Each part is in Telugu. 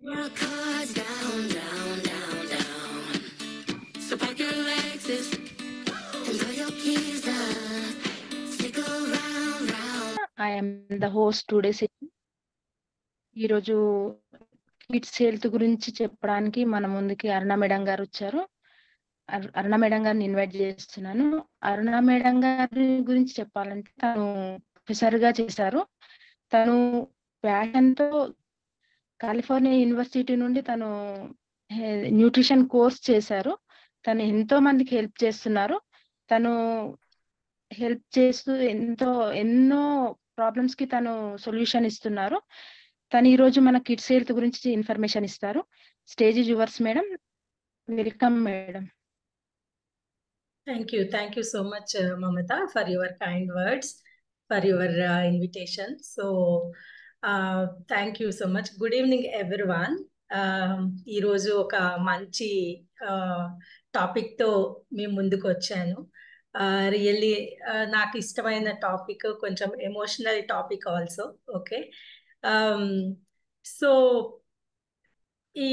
Your cards down, down, down, down. So pack your Lexus and throw your keys up. Stick around, round. I'm the host today session ఈరోజు కిడ్స్ హెల్త్ గురించి చెప్పడానికి మన ముందుకి అరుణ మేడం గారు వచ్చారు అరు- అరుణ మేడం గారిని ఇన్వైట్ చేస్తున్నాను అరుణ మేడం గారి గురించి చెప్పాలంటే తను ప్రొఫెసర్ గా చేశారు తను ప్యాషన్ తో కాలిఫోర్నియా యూనివర్సిటీ నుండి తను న్యూట్రిషన్ కోర్స్ చేశారు తను ఎంతో మందికి హెల్ప్ చేస్తున్నారు తను హెల్ప్ చేస్తూ ఎంతో ఎన్నో ప్రాబ్లమ్స్ కి తను సొల్యూషన్ ఇస్తున్నారు తను ఈ రోజు మన కిడ్స్ హెల్త్ గురించి ఇన్ఫర్మేషన్ ఇస్తారు stage yours madam welcome madam Thank you. Thank you so much, uh, Mamata, for your kind words, for your uh, invitation. So, uh, thank you so much. Good evening, everyone. Um, ఈరోజు ఒక మంచి టాపిక్తో మీ ముందుకు వచ్చాను రియల్లీ నాకు ఇష్టమైన టాపిక్ కొంచెం emotional topic also okay so ఈ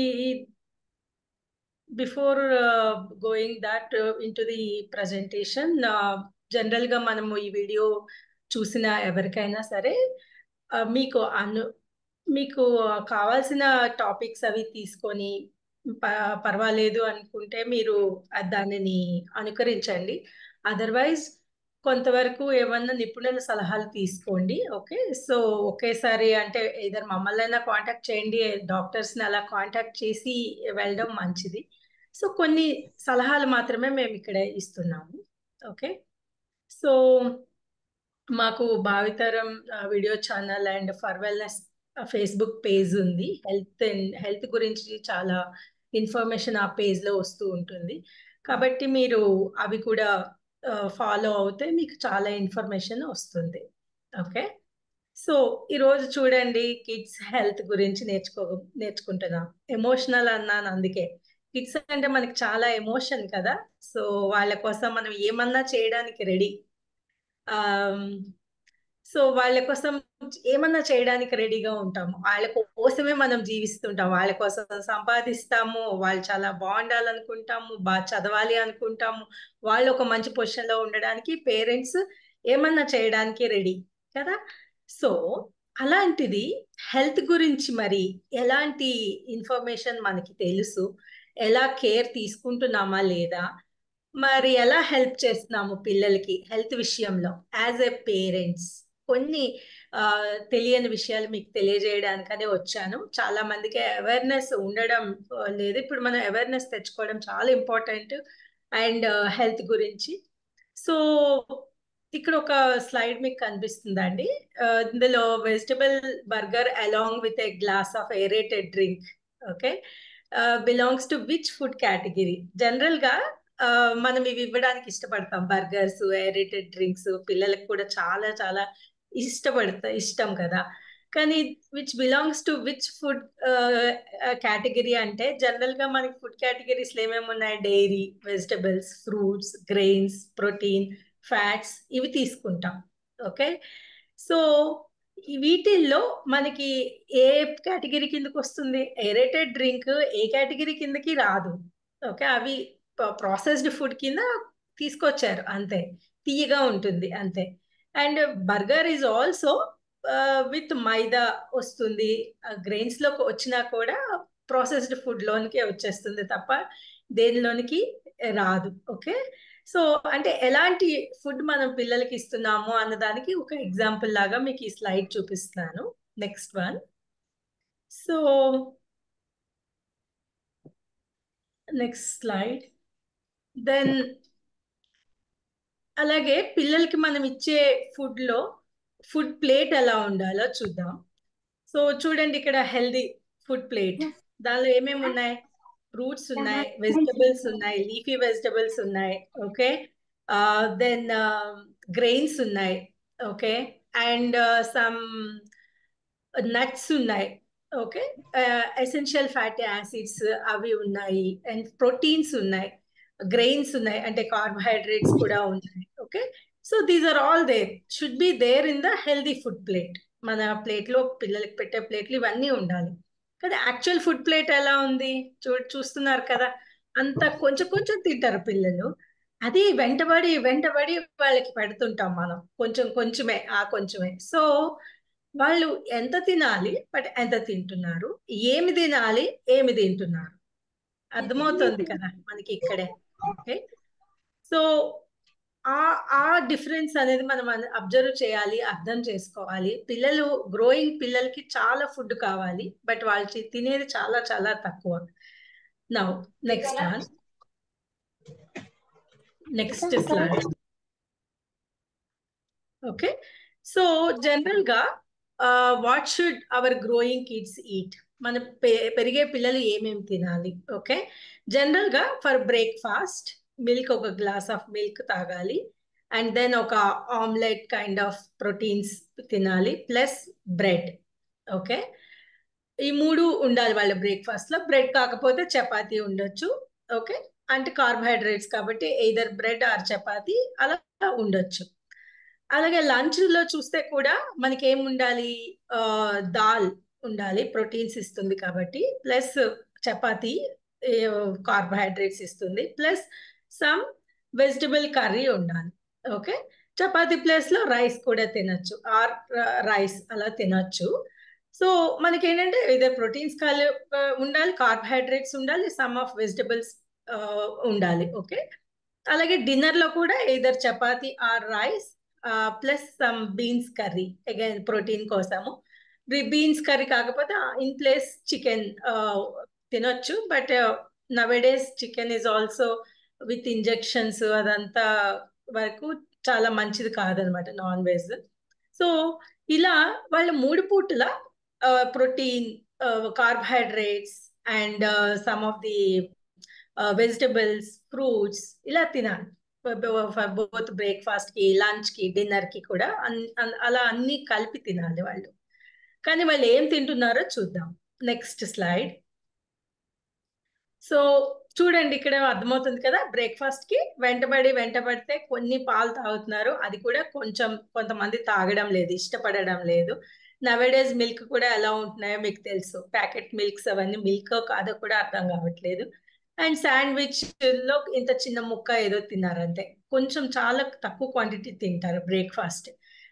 before going that into the presentation జనరల్గా మనము ఈ వీడియో చూసిన ఎవరికైనా సరే uh, మీకు అను మీకు కావాల్సిన టాపిక్స్ అవి తీసుకొని ప- పర్వాలేదు అనుకుంటే మీరు ఆ దానిని అనుకరించండి అదర్వైజ్ కొంతవరకు ఏమన్నా నిపుణుల సలహాలు తీసుకోండి ఓకే సో ఒకేసారి అంటే ఇద్దరు మమ్మల్ని అయినా కాంటాక్ట్ చేయండి డాక్టర్స్ని అలా కాంటాక్ట్ చేసి వెళ్ళడం మంచిది సో కొన్ని సలహాలు మాత్రమే మేము ఇక్కడ ఇస్తున్నాము ఓకే సో మాకు భావితరం video channel and for wellness Facebook page ఉంది హెల్త్ అండ్ హెల్త్ గురించి చాలా ఇన్ఫర్మేషన్ ఆ పేజ్లో వస్తూ ఉంటుంది కాబట్టి మీరు అవి కూడా ఫాలో అవుతే మీకు చాలా ఇన్ఫర్మేషన్ వస్తుంది ఓకే సో ఈరోజు చూడండి కిడ్స్ హెల్త్ గురించి నేర్చుకో నేర్చుకుంటున్నాం ఎమోషనల్ అన్నాను అందుకే కిడ్స్ అంటే మనకి చాలా ఎమోషన్ కదా సో వాళ్ళ కోసం మనం ఏమన్నా చేయడానికి రెడీ సో వాళ్ళ కోసం ఏమన్నా చేయడానికి రెడీగా ఉంటాము వాళ్ళ కోసమే మనం జీవిస్తుంటాం వాళ్ళ కోసం సంపాదిస్తాము వాళ్ళు చాలా బాగుండాలనుకుంటాము బాగా చదవాలి అనుకుంటాము వాళ్ళు ఒక మంచి పొజిషన్లో ఉండడానికి పేరెంట్స్ ఏమన్నా చేయడానికి రెడీ కదా సో అలాంటిది హెల్త్ గురించి మరి ఎలాంటి ఇన్ఫర్మేషన్ మనకి తెలుసు ఎలా కేర్ తీసుకుంటున్నామా లేదా మరి ఎలా హెల్ప్ చేస్తున్నాము పిల్లలకి హెల్త్ విషయంలో యాజ్ ఎ పేరెంట్స్ కొన్ని తెలియని విషయాలు మీకు తెలియజేయడానికనే వచ్చాను చాలా మందికి అవేర్నెస్ ఉండడం లేదు ఇప్పుడు మనం అవేర్నెస్ తెచ్చుకోవడం చాలా ఇంపార్టెంట్ అండ్ హెల్త్ గురించి సో ఇక్కడ ఒక స్లైడ్ మీకు కనిపిస్తుందండి ఇందులో vegetable burger along with a glass of aerated drink okay belongs to which food category జనరల్గా మనం ఇవి ఇవ్వడానికి ఇష్టపడతాం బర్గర్స్ ఎరేటెడ్ డ్రింక్స్ పిల్లలకు కూడా చాలా చాలా ఇష్టపడతా ఇష్టం కదా కానీ which belongs to which food category అంటే జనరల్గా మనకి ఫుడ్ కేటగిరీస్లో ఏమేమి ఉన్నాయి dairy vegetables fruits grains protein fats ఇవి తీసుకుంటాం ఓకే సో వీటిల్లో మనకి ఏ కేటగిరీ కిందకి వస్తుంది ఎరేటెడ్ డ్రింక్ ఏ కేటగిరీ కిందకి రాదు ఓకే అవి ప్రాసెస్డ్ ఫుడ్ కింద తీసుకొచ్చారు అంతే తీయగా ఉంటుంది అంతే and burger is also with maida వస్తుంది గ్రెయిన్స్ లోకి వచ్చినా కూడా ప్రాసెస్డ్ ఫుడ్ లోనికి వచ్చేస్తుంది తప్ప దేనిలోనికి రాదు ఓకే సో అంటే ఎలాంటి ఫుడ్ మనం పిల్లలకి ఇస్తున్నాము అన్నదానికి ఒక ఎగ్జాంపుల్ లాగా మీకు ఈ స్లైడ్ చూపిస్తున్నాను next one so next slide then అలాగే పిల్లలకి మనం ఇచ్చే ఫుడ్లో ఫుడ్ ప్లేట్ ఎలా ఉండాలో చూద్దాం సో చూడండి ఇక్కడ హెల్దీ ఫుడ్ ప్లేట్ దానిలో ఏమేమి ఉన్నాయి ఫ్రూట్స్ ఉన్నాయి వెజిటబుల్స్ ఉన్నాయి లీఫీ వెజిటబుల్స్ ఉన్నాయి ఓకే దెన్ గ్రెయిన్స్ ఉన్నాయి ఓకే అండ్ సమ్ నట్స్ ఉన్నాయి ఓకే ఎసెన్షియల్ ఫ్యాటీ యాసిడ్స్ అవి ఉన్నాయి అండ్ ప్రోటీన్స్ ఉన్నాయి గ్రెయిన్స్ ఉన్నాయి అంటే కార్బోహైడ్రేట్స్ కూడా ఉన్నాయి okay so these are all there should be there in the healthy food plate మన ప్లేట్లో పిల్లలకి పెట్టే ప్లేట్లు ఇవన్నీ ఉండాలి కానీ యాక్చువల్ ఫుడ్ ప్లేట్ ఎలా ఉంది చూ చూస్తున్నారు కదా అంత కొంచెం కొంచెం తింటారు పిల్లలు అది వెంటబడి వెంటబడి వాళ్ళకి పెడుతుంటాం మనం కొంచెం కొంచెమే ఆ కొంచెమే సో వాళ్ళు ఎంత తినాలి బట్ ఎంత తింటున్నారు ఏమి తినాలి ఏమి తింటున్నారు అర్థమవుతుంది కదా మనకి ఇక్కడే ఓకే సో ఆ ఆ డిఫరెన్స్ అనేది మనం అబ్జర్వ్ చేయాలి అర్థం చేసుకోవాలి పిల్లలు గ్రోయింగ్ పిల్లలకి చాలా ఫుడ్ కావాలి బట్ వాళ్ళు తి- తినేది చాలా చాలా తక్కువ now next one next slide okay so general గా what should our growing kids eat మన పె- పెరిగే పిల్లలు ఏమేమి తినాలి ఓకే జనరల్ గా ఫర్ బ్రేక్ఫాస్ట్ మిల్క్ ఒక గ్లాస్ ఆఫ్ మిల్క్ తాగాలి అండ్ దెన్ ఒక ఆమ్లెట్ కైండ్ ఆఫ్ ప్రోటీన్స్ తినాలి ప్లస్ బ్రెడ్ ఓకే ఈ మూడు ఉండాలి వాళ్ళ బ్రేక్ఫాస్ట్ లో బ్రెడ్ కాకపోతే చపాతీ ఉండొచ్చు ఓకే అంటే కార్బోహైడ్రేట్స్ కాబట్టి ఎయిదర్ బ్రెడ్ ఆర్ చపాతీ అలా ఉండొచ్చు అలాగే లంచ్ లో చూస్తే కూడా మనకి ఏం ఉండాలి ఆ, దాల్ ఉండాలి ప్రోటీన్స్ ఇస్తుంది కాబట్టి ప్లస్ చపాతీ కార్బోహైడ్రేట్స్ ఇస్తుంది ప్లస్ సమ్ వెజిటబుల్ కర్రీ ఉండాలి ఓకే చపాతీ ప్లేస్ లో రైస్ కూడా తినొచ్చు ఆర్ రైస్ అలా తినొచ్చు సో మనకి ఏంటంటే ఇదర్ ప్రోటీన్స్ కాలు ఉండాలి కార్బోహైడ్రేట్స్ ఉండాలి సమ్ ఆఫ్ వెజిటబుల్స్ ఉండాలి ఓకే అలాగే డిన్నర్ లో కూడా either chapati or rice plus some beans curry again protein కోసము బీన్స్ కర్రీ కాకపోతే ఇన్ ప్లేస్ చికెన్ తినొచ్చు but nowadays chicken is also with injections అదంతా వరకు చాలా మంచిది కాదనమాట నాన్ వెజ్ సో ఇలా వాళ్ళ మూడు పూటల protein carbohydrates and some of the vegetables fruits ఇలా తినాలి బోత్ బ్రేక్ఫాస్ట్ కి లంచ్ కి డిన్నర్ కి కూడా అన్- అన్- అలా అన్ని కలిపి తినాలి వాళ్ళు కానీ వాళ్ళు ఏం తింటున్నారో చూద్దాం నెక్స్ట్ స్లైడ్ సో చూడండి ఇక్కడ అర్థమవుతుంది కదా బ్రేక్ఫాస్ట్ కి వెంటబడి వెంటబడితే కొన్ని పాలు తాగుతున్నారు అది కూడా కొంచెం కొంతమంది తాగడం లేదు ఇష్టపడడం లేదు నవేడేస్ మిల్క్ కూడా ఎలా ఉంటున్నాయో మీకు తెలుసు ప్యాకెట్ మిల్క్స్ అవన్నీ మిల్క్ కాదో కూడా అర్థం కావట్లేదు అండ్ శాండ్విచ్ లో ఇంత చిన్న ముక్క ఏదో తిన్నారు అంతే కొంచెం చాలా తక్కువ క్వాంటిటీ తింటారు బ్రేక్ఫాస్ట్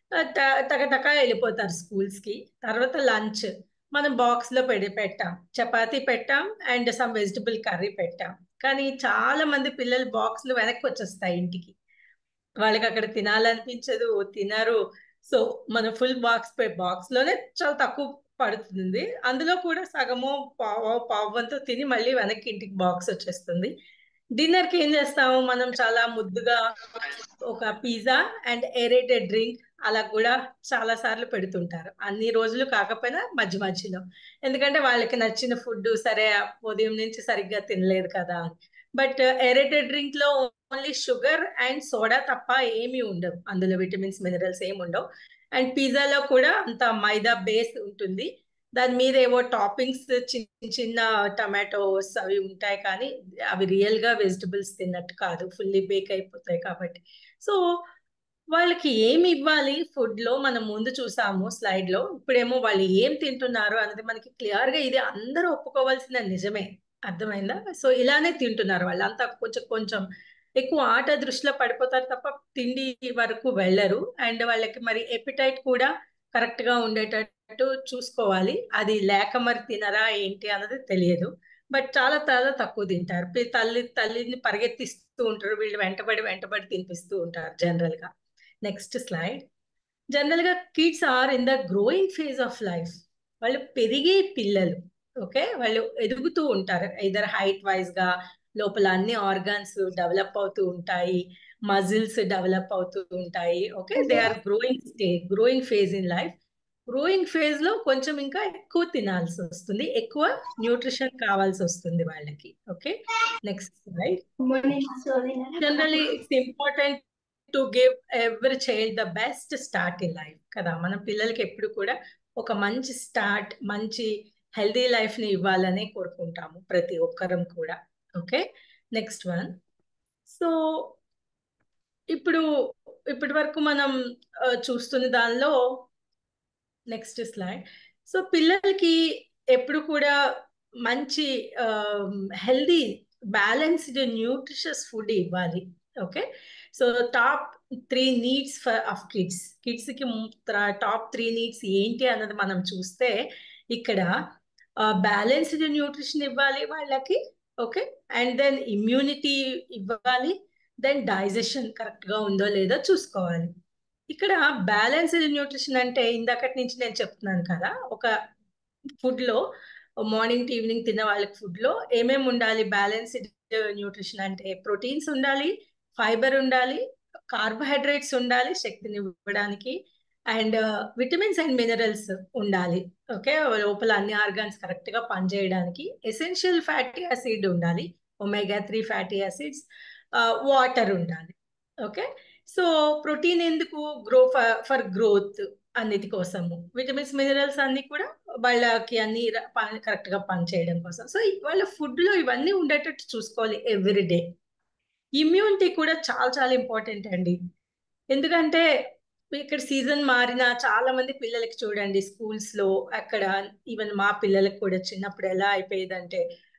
తగ వెళ్ళిపోతారు స్కూల్స్ కి తర్వాత లంచ్ మనం బాక్స్ లో పెడి పెట్టాం చపాతీ పెట్టాం అండ్ సమ్ వెజిటబుల్ కర్రీ పెట్టాం కానీ చాలా మంది పిల్లలు బాక్స్లు వెనక్కి వచ్చేస్తాయి ఇంటికి వాళ్ళకి అక్కడ తినాలనిపించదు తినరు సో మన ఫుల్ బాక్స్ బాక్స్ లోనే చాలా తక్కువ పడుతుంది అందులో కూడా సగమో పావో పావంతో తిని మళ్ళీ వెనక్కి ఇంటికి బాక్స్ వచ్చేస్తుంది డిన్నర్ కి ఏం చేస్తాము మనం చాలా ముద్దుగా ఒక పిజ్జా అండ్ ఏరేటెడ్ డ్రింక్ అలా కూడా చాలా సార్లు పెడుతుంటారు అన్ని రోజులు కాకపోయినా మధ్య మధ్యలో ఎందుకంటే వాళ్ళకి నచ్చిన ఫుడ్ సరే ఉదయం నుంచి సరిగ్గా తినలేదు కదా బట్ ఏరేటెడ్ డ్రింక్ లో ఓన్లీ షుగర్ అండ్ సోడా తప్ప ఏమీ ఉండవు అందులో విటమిన్స్ మినరల్స్ ఏమి ఉండవు అండ్ పిజ్జాలో కూడా అంత మైదా బేస్ ఉంటుంది దాని మీద ఏవో టాపింగ్స్ చిన్న చిన్న టమాటోస్ అవి ఉంటాయి కానీ అవి రియల్ గా వెజిటబుల్స్ తిన్నట్టు కాదు ఫుల్లీ బేక్ అయిపోతాయి కాబట్టి సో వాళ్ళకి ఏమి ఇవ్వాలి ఫుడ్ లో మనం ముందు చూసాము స్లైడ్ లో ఇప్పుడేమో వాళ్ళు ఏం తింటున్నారు అనేది మనకి క్లియర్ గా ఇది అందరూ ఒప్పుకోవాల్సిన నిజమే అర్థమైందా సో ఇలానే తింటున్నారు వాళ్ళు అంతా కొంచెం కొంచెం ఎక్కువ ఆట దృష్టిలో పడిపోతారు తప్ప తిండి వరకు వెళ్ళరు అండ్ వాళ్ళకి మరి ఎపిటైట్ కూడా కరెక్ట్ గా ఉండేటట్టు చూసుకోవాలి అది లేక మరి తినరా ఏంటి అన్నది తెలియదు బట్ చాలా చాలా తక్కువ తింటారు పి- తల్లి తల్లిని పరిగెత్తిస్తూ ఉంటారు వీళ్ళు వెంటబడి వెంటబడి తినిపిస్తూ ఉంటారు జనరల్ గా నెక్స్ట్ స్లైడ్ జనరల్ గా kids are in the growing phase of life వాళ్ళు పెరిగే పిల్లలు ఓకే వాళ్ళు ఎదుగుతూ ఉంటారు ఇదర్ హైట్ వైజ్ గా లోపల అన్ని ఆర్గాన్స్ డెవలప్ అవుతూ ఉంటాయి మజిల్స్ డెవలప్ అవుతూ ఉంటాయి okay they are growing stage growing phase in life growing phase లో కొంచెం ఇంకా ఎక్కువ తినాల్సి వస్తుంది ఎక్కువ న్యూట్రిషన్ కావాల్సి వస్తుంది వాళ్ళకి okay next slide generally it's important to give every child the best start in life కదా మన పిల్లలకి ఎప్పుడు కూడా ఒక మంచి స్టార్ట్ మంచి హెల్దీ లైఫ్ ని ఇవ్వాలని కోరుకుంటాము ప్రతి ఒక్కరం కూడా ఓకే నెక్స్ట్ వన్ సో ఇప్పుడు ఇప్పటి వరకు మనం ఆ, చూస్తున్న దానిలో నెక్స్ట్ స్లైడ్ సో పిల్లలకి ఎప్పుడు కూడా మంచి హెల్దీ బ్యాలెన్స్డ్ న్యూట్రిషియస్ ఫుడ్ ఇవ్వాలి okay so top three needs for of kids kids కి టాప్ త్రీ నీడ్స్ ఏంటి అన్నది మనం చూస్తే ఇక్కడ బ్యాలెన్స్డ్ న్యూట్రిషన్ ఇవ్వాలి వాళ్ళకి ఓకే అండ్ దెన్ ఇమ్యూనిటీ ఇవ్వాలి దెన్ డైజెషన్ కరెక్ట్ గా ఉందో లేదో చూసుకోవాలి ఇక్కడ బ్యాలెన్స్డ్ న్యూట్రిషన్ అంటే ఇందాకటి నుంచి నేను చెప్తున్నాను కదా ఒక ఫుడ్ లో మార్నింగ్ టు ఈవినింగ్ తిన్న వాళ్ళకి ఫుడ్ లో ఏమేమి ఉండాలి బ్యాలెన్స్డ్ న్యూట్రిషన్ అంటే ప్రోటీన్స్ ఉండాలి ఫైబర్ ఉండాలి కార్బోహైడ్రేట్స్ ఉండాలి శక్తిని ఇవ్వడానికి అండ్ విటమిన్స్ అండ్ మినరల్స్ ఉండాలి ఓకే లోపల అన్ని ఆర్గాన్స్ కరెక్ట్ గా పనిచేయడానికి ఎసెన్షియల్ ఫ్యాటీ యాసిడ్ ఉండాలి omega three fatty acids water ఉండాలి ఓకే సో ప్రోటీన్ ఎందుకు గ్రో ఫర్ గ్రోత్ అన్నిటి కోసము విటమిన్స్ మినరల్స్ అన్ని కూడా వాళ్ళకి అన్ని కరెక్ట్ గా పనిచేయడం కోసం సో వాళ్ళ ఫుడ్ లో ఇవన్నీ ఉండేటట్టు చూసుకోవాలి ఎవ్రీ డే ఇమ్యూనిటీ కూడా చాలా చాలా ఇంపార్టెంట్ అండి ఎందుకంటే ఇక్కడ సీజన్ మారిన చాలా మంది పిల్లలకి చూడండి స్కూల్స్ లో అక్కడ ఈవెన్ మా పిల్లలకి కూడా చిన్నప్పుడు ఎలా అయిపోయేదంటే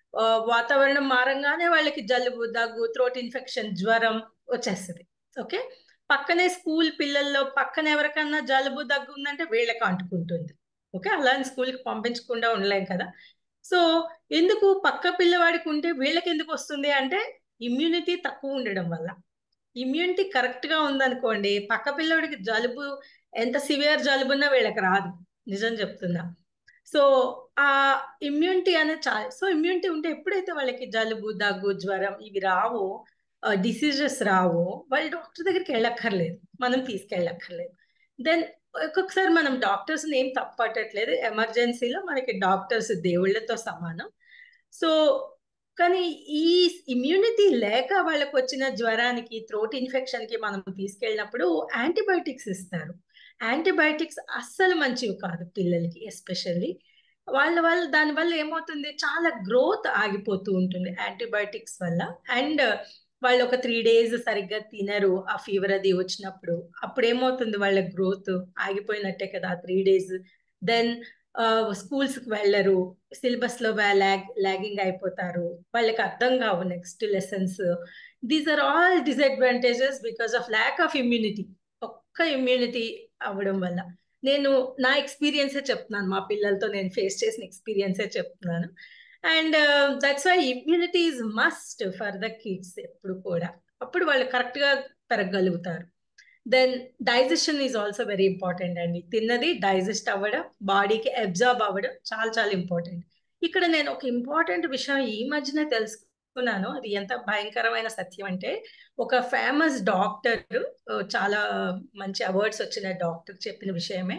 వాతావరణం మారంగానే వాళ్ళకి జలుబు దగ్గు థ్రోట్ ఇన్ఫెక్షన్ జ్వరం వచ్చేస్తుంది ఓకే పక్కనే స్కూల్ పిల్లల్లో పక్కన ఎవరికన్నా జలుబు దగ్గు ఉందంటే వీళ్ళకి అంటుకుంటుంది ఓకే అలా స్కూల్కి పంపించకుండా ఉండలేం కదా సో ఎందుకు పక్క పిల్లవాడికి ఉంటే వీళ్ళకి ఎందుకు వస్తుంది అంటే ఇమ్యూనిటీ తక్కువ ఉండడం వల్ల ఇమ్యూనిటీ కరెక్ట్ గా ఉందనుకోండి పక్క పిల్లవాడికి జలుబు ఎంత సివియర్ జలుబున్నా వీళ్ళకి రాదు నిజం చెప్తున్నా సో ఆ ఇమ్యూనిటీ అనేది చాలా సో ఇమ్యూనిటీ ఉంటే ఎప్పుడైతే వాళ్ళకి జలుబు దగ్గు జ్వరం ఇవి రావో డిసీజెస్ రావో వాళ్ళు డాక్టర్ దగ్గరికి వెళ్ళక్కర్లేదు మనం తీసుకెళ్ళక్కర్లేదు దెన్ ఒక్కొక్కసారి మనం డాక్టర్స్ ఏం తప్పట్టట్లేదు ఎమర్జెన్సీలో మనకి డాక్టర్స్ దేవుళ్ళతో సమానం సో కానీ ఈ ఇమ్యూనిటీ లేక వాళ్ళకి వచ్చిన జ్వరానికి థ్రోట్ ఇన్ఫెక్షన్ కి మనం తీసుకెళ్ళినప్పుడు యాంటీబయాటిక్స్ ఇస్తారు యాంటీబయాటిక్స్ అస్సలు మంచివి కాదు పిల్లలకి ఎస్పెషల్లీ వాళ్ళ వల్ల దానివల్ల ఏమవుతుంది చాలా గ్రోత్ ఆగిపోతూ ఉంటుంది యాంటీబయాటిక్స్ వల్ల అండ్ వాళ్ళు ఒక త్రీ డేస్ సరిగ్గా తినరు ఆ ఫీవర్ అది వచ్చినప్పుడు అప్పుడు ఏమవుతుంది వాళ్ళ గ్రోత్ ఆగిపోయినట్టే కదా ఆ త్రీ డేస్ దెన్ స్కూల్స్ కి వెళ్ళరు సిలబస్ లో ల్యాగ్ లాగింగ్ అయిపోతారు వాళ్ళకి అర్థం కావు next lessons these are all disadvantages because of lack of immunity ఒక్క ఇమ్యూనిటీ అవ్వడం వల్ల నేను నా ఎక్స్పీరియన్సే చెప్తున్నాను మా పిల్లలతో నేను ఫేస్ చేసిన ఎక్స్పీరియన్సే చెప్తున్నాను and that's why immunity is must for the kids ఎప్పుడు కూడా అప్పుడు వాళ్ళు కరెక్ట్ గా పెరగలుగుతారు then digestion is also very important అండి తిన్నది డైజెస్ట్ అవ్వడం బాడీకి అబ్జార్బ్ అవ్వడం చాలా చాలా ఇంపార్టెంట్ ఇక్కడ నేను ఒక ఇంపార్టెంట్ విషయం ఈ మధ్యనే తెలుసుకున్నాను అది ఎంత భయంకరమైన సత్యం అంటే ఒక ఫేమస్ డాక్టర్ చాలా మంచి అవార్డ్స్ వచ్చిన డాక్టర్ చెప్పిన విషయమే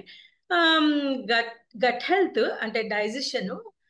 గట్ గట్ హెల్త్ అంటే డైజెషన్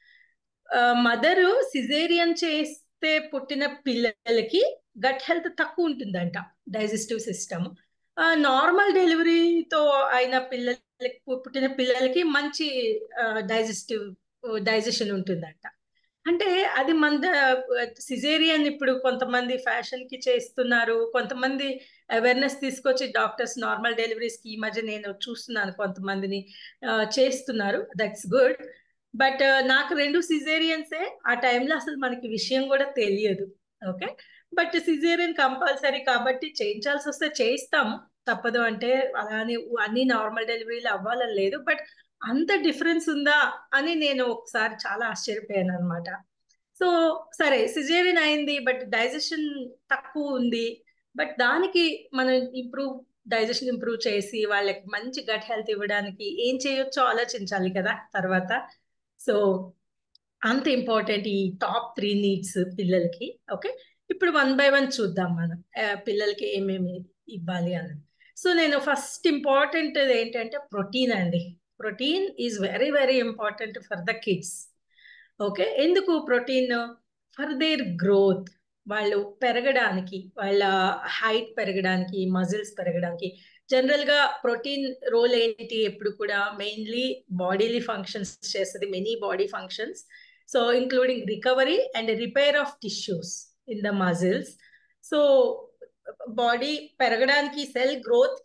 మదరు సిజేరియన్ చేస్తే పుట్టిన పిల్లలకి గట్ హెల్త్ తక్కువ ఉంటుందంట డైజెస్టివ్ సిస్టమ్ నార్మల్ డెలివరీతో అయిన పిల్లలకి పుట్టిన పిల్లలకి మంచి డైజెస్టివ్ డైజెషన్ ఉంటుందంట అంటే అది మన సిజేరియన్ ఇప్పుడు కొంతమంది ఫ్యాషన్ కి చేస్తున్నారు కొంతమంది అవేర్నెస్ తీసుకొచ్చి డాక్టర్స్ నార్మల్ డెలివరీస్ కి ఈ మధ్య నేను చూస్తున్నాను కొంతమందిని చేస్తున్నారు దట్స్ గుడ్ బట్ నాకు రెండు సిజేరియన్సే ఆ టైంలో అసలు మనకి విషయం కూడా తెలియదు ఓకే బట్ సిజేరియన్ కంపల్సరీ కాబట్టి చేయించాల్సి వస్తే చేయిస్తాము తప్పదు అంటే అలానే అన్ని నార్మల్ డెలివరీలు అవ్వాలని లేదు బట్ అంత డిఫరెన్స్ ఉందా అని నేను ఒకసారి చాలా ఆశ్చర్యపోయాను అనమాట సో సరే సిజేరియన్ అయింది బట్ డైజెషన్ తక్కువ ఉంది బట్ దానికి మనం ఇంప్రూవ్ డైజెషన్ ఇంప్రూవ్ చేసి వాళ్ళకి మంచి గట్ హెల్త్ ఇవ్వడానికి ఏం చేయొచ్చో ఆలోచించాలి కదా తర్వాత సో అంత ఇంపార్టెంట్ ఈ టాప్ త్రీ నీడ్స్ పిల్లలకి ఓకే ఇప్పుడు వన్ బై వన్ చూద్దాం మనం పిల్లలకి ఏమేమి ఇవ్వాలి అన్నది సో నేను ఫస్ట్ ఇంపార్టెంట్ ఏంటంటే ప్రోటీన్ అండి protein is very very important for the kids okay ఎందుకు ప్రోటీన్ ఫర్ దేర్ గ్రోత్ వాళ్ళు పెరగడానికి వాళ్ళ హైట్ పెరగడానికి మజిల్స్ పెరగడానికి జనరల్ గా ప్రోటీన్ రోల్ ఏంటి ఎప్పుడు కూడా మెయిన్లీ బాడీలీ ఫంక్షన్స్ చేస్తుంది many body functions so including recovery and repair of tissues in the muscles so body పెరగడానికి సెల్ గ్రోత్ కి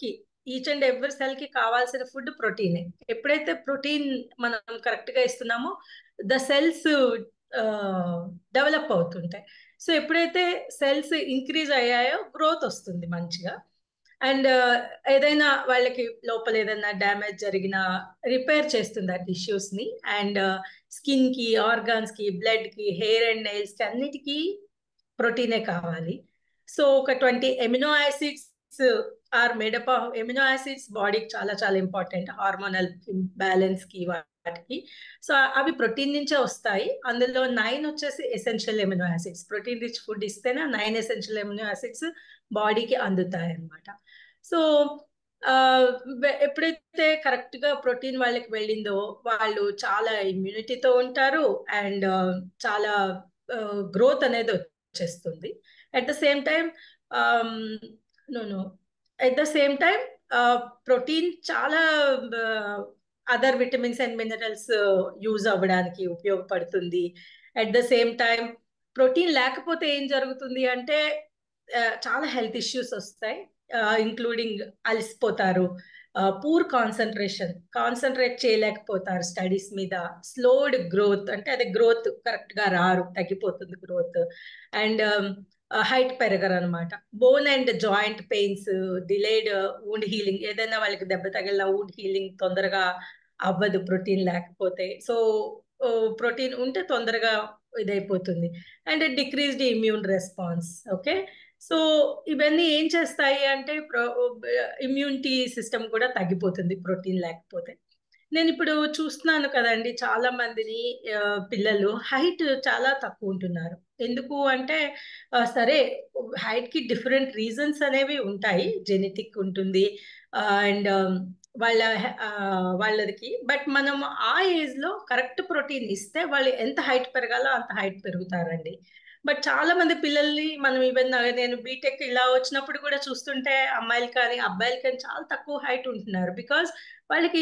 ఈచ్ అండ్ ఎవ్రీ సెల్ కి కావాల్సిన ఫుడ్ ప్రోటీనే ఎప్పుడైతే ప్రోటీన్ మనం కరెక్ట్ గా ఇస్తున్నామో ద సెల్స్ డెవలప్ అవుతుంటాయి సో ఎప్పుడైతే సెల్స్ ఇంక్రీజ్ అయ్యాయో గ్రోత్ వస్తుంది మంచిగా అండ్ ఏదైనా వాళ్ళకి లోపల ఏదైనా డ్యామేజ్ జరిగినా రిపేర్ చేస్తుంది ఆ టిష్యూస్ ని అండ్ స్కిన్ కి ఆర్గాన్స్ కి బ్లడ్ కి హెయిర్ అండ్ నెయిల్స్ కి అన్నిటికీ ప్రోటీనే కావాలి సో ఒక twenty amino acids are made up of amino acids బాడీకి చాలా చాలా ఇంపార్టెంట్ హార్మోనల్ బ్యాలెన్స్ కి వాటికి సో అవి ప్రోటీన్ నుంచే వస్తాయి అందులో నైన్ వచ్చేసి essential amino acids protein rich food ఇస్తేనే నైన్ ఎసెన్షియల్ ఎమినో యాసిడ్స్ బాడీకి అందుతాయి అన్నమాట సో ఎప్పుడైతే కరెక్ట్ గా ప్రోటీన్ వాళ్ళకి వెళ్ళిందో వాళ్ళు చాలా ఇమ్యూనిటీతో ఉంటారు అండ్ చాలా గ్రోత్ అనేది వచ్చేస్తుంది at the same time no at the same time protein చాలా other vitamins and minerals use అవ్వడానికి ఉపయోగపడుతుంది at the same time protein లేకపోతే ఏం జరుగుతుంది అంటే చాలా హెల్త్ ఇష్యూస్ వస్తాయి ఇంక్లూడింగ్ అలసిపోతారు పూర్ కాన్సన్ట్రేషన్ కాన్సన్ట్రేట్ చేయలేకపోతారు స్టడీస్ మీద స్లోడ్ గ్రోత్ అంటే అదే గ్రోత్ కరెక్ట్ గా రారు తగ్గిపోతుంది గ్రోత్ అండ్ హైట్ పెరగరు అనమాట bone and joint pains delayed wound healing ఏదైనా వాళ్ళకి దెబ్బ తగిలిన వూండ్ హీలింగ్ తొందరగా అవ్వదు ప్రోటీన్ లేకపోతే సో ప్రోటీన్ ఉంటే తొందరగా ఇదైపోతుంది and decreased immune response okay so ఇవన్నీ ఏం చేస్తాయి అంటే ఇమ్యూనిటీ సిస్టమ్ కూడా తగ్గిపోతుంది ప్రోటీన్ లేకపోతే నేను ఇప్పుడు చూస్తున్నాను కదండి చాలా మందిని పిల్లలు హైట్ చాలా తక్కువ ఉంటున్నారు ఎందుకు అంటే సరే హైట్ కి డిఫరెంట్ రీజన్స్ అనేవి ఉంటాయి జెనెటిక్ ఉంటుంది అండ్ వాళ్ళ వాళ్ళకి బట్ మనం ఆ ఏజ్ లో కరెక్ట్ ప్రోటీన్ ఇస్తే వాళ్ళు ఎంత హైట్ పెరగాలో అంత హైట్ పెరుగుతారండి బట్ చాలా మంది పిల్లల్ని మనం ఈవెన్ నేను బీటెక్ ఇలా వచ్చినప్పుడు కూడా చూస్తుంటే అమ్మాయిలు కానీ అబ్బాయిలు కానీ చాలా తక్కువ హైట్ ఉంటున్నారు బికాస్ వాళ్ళకి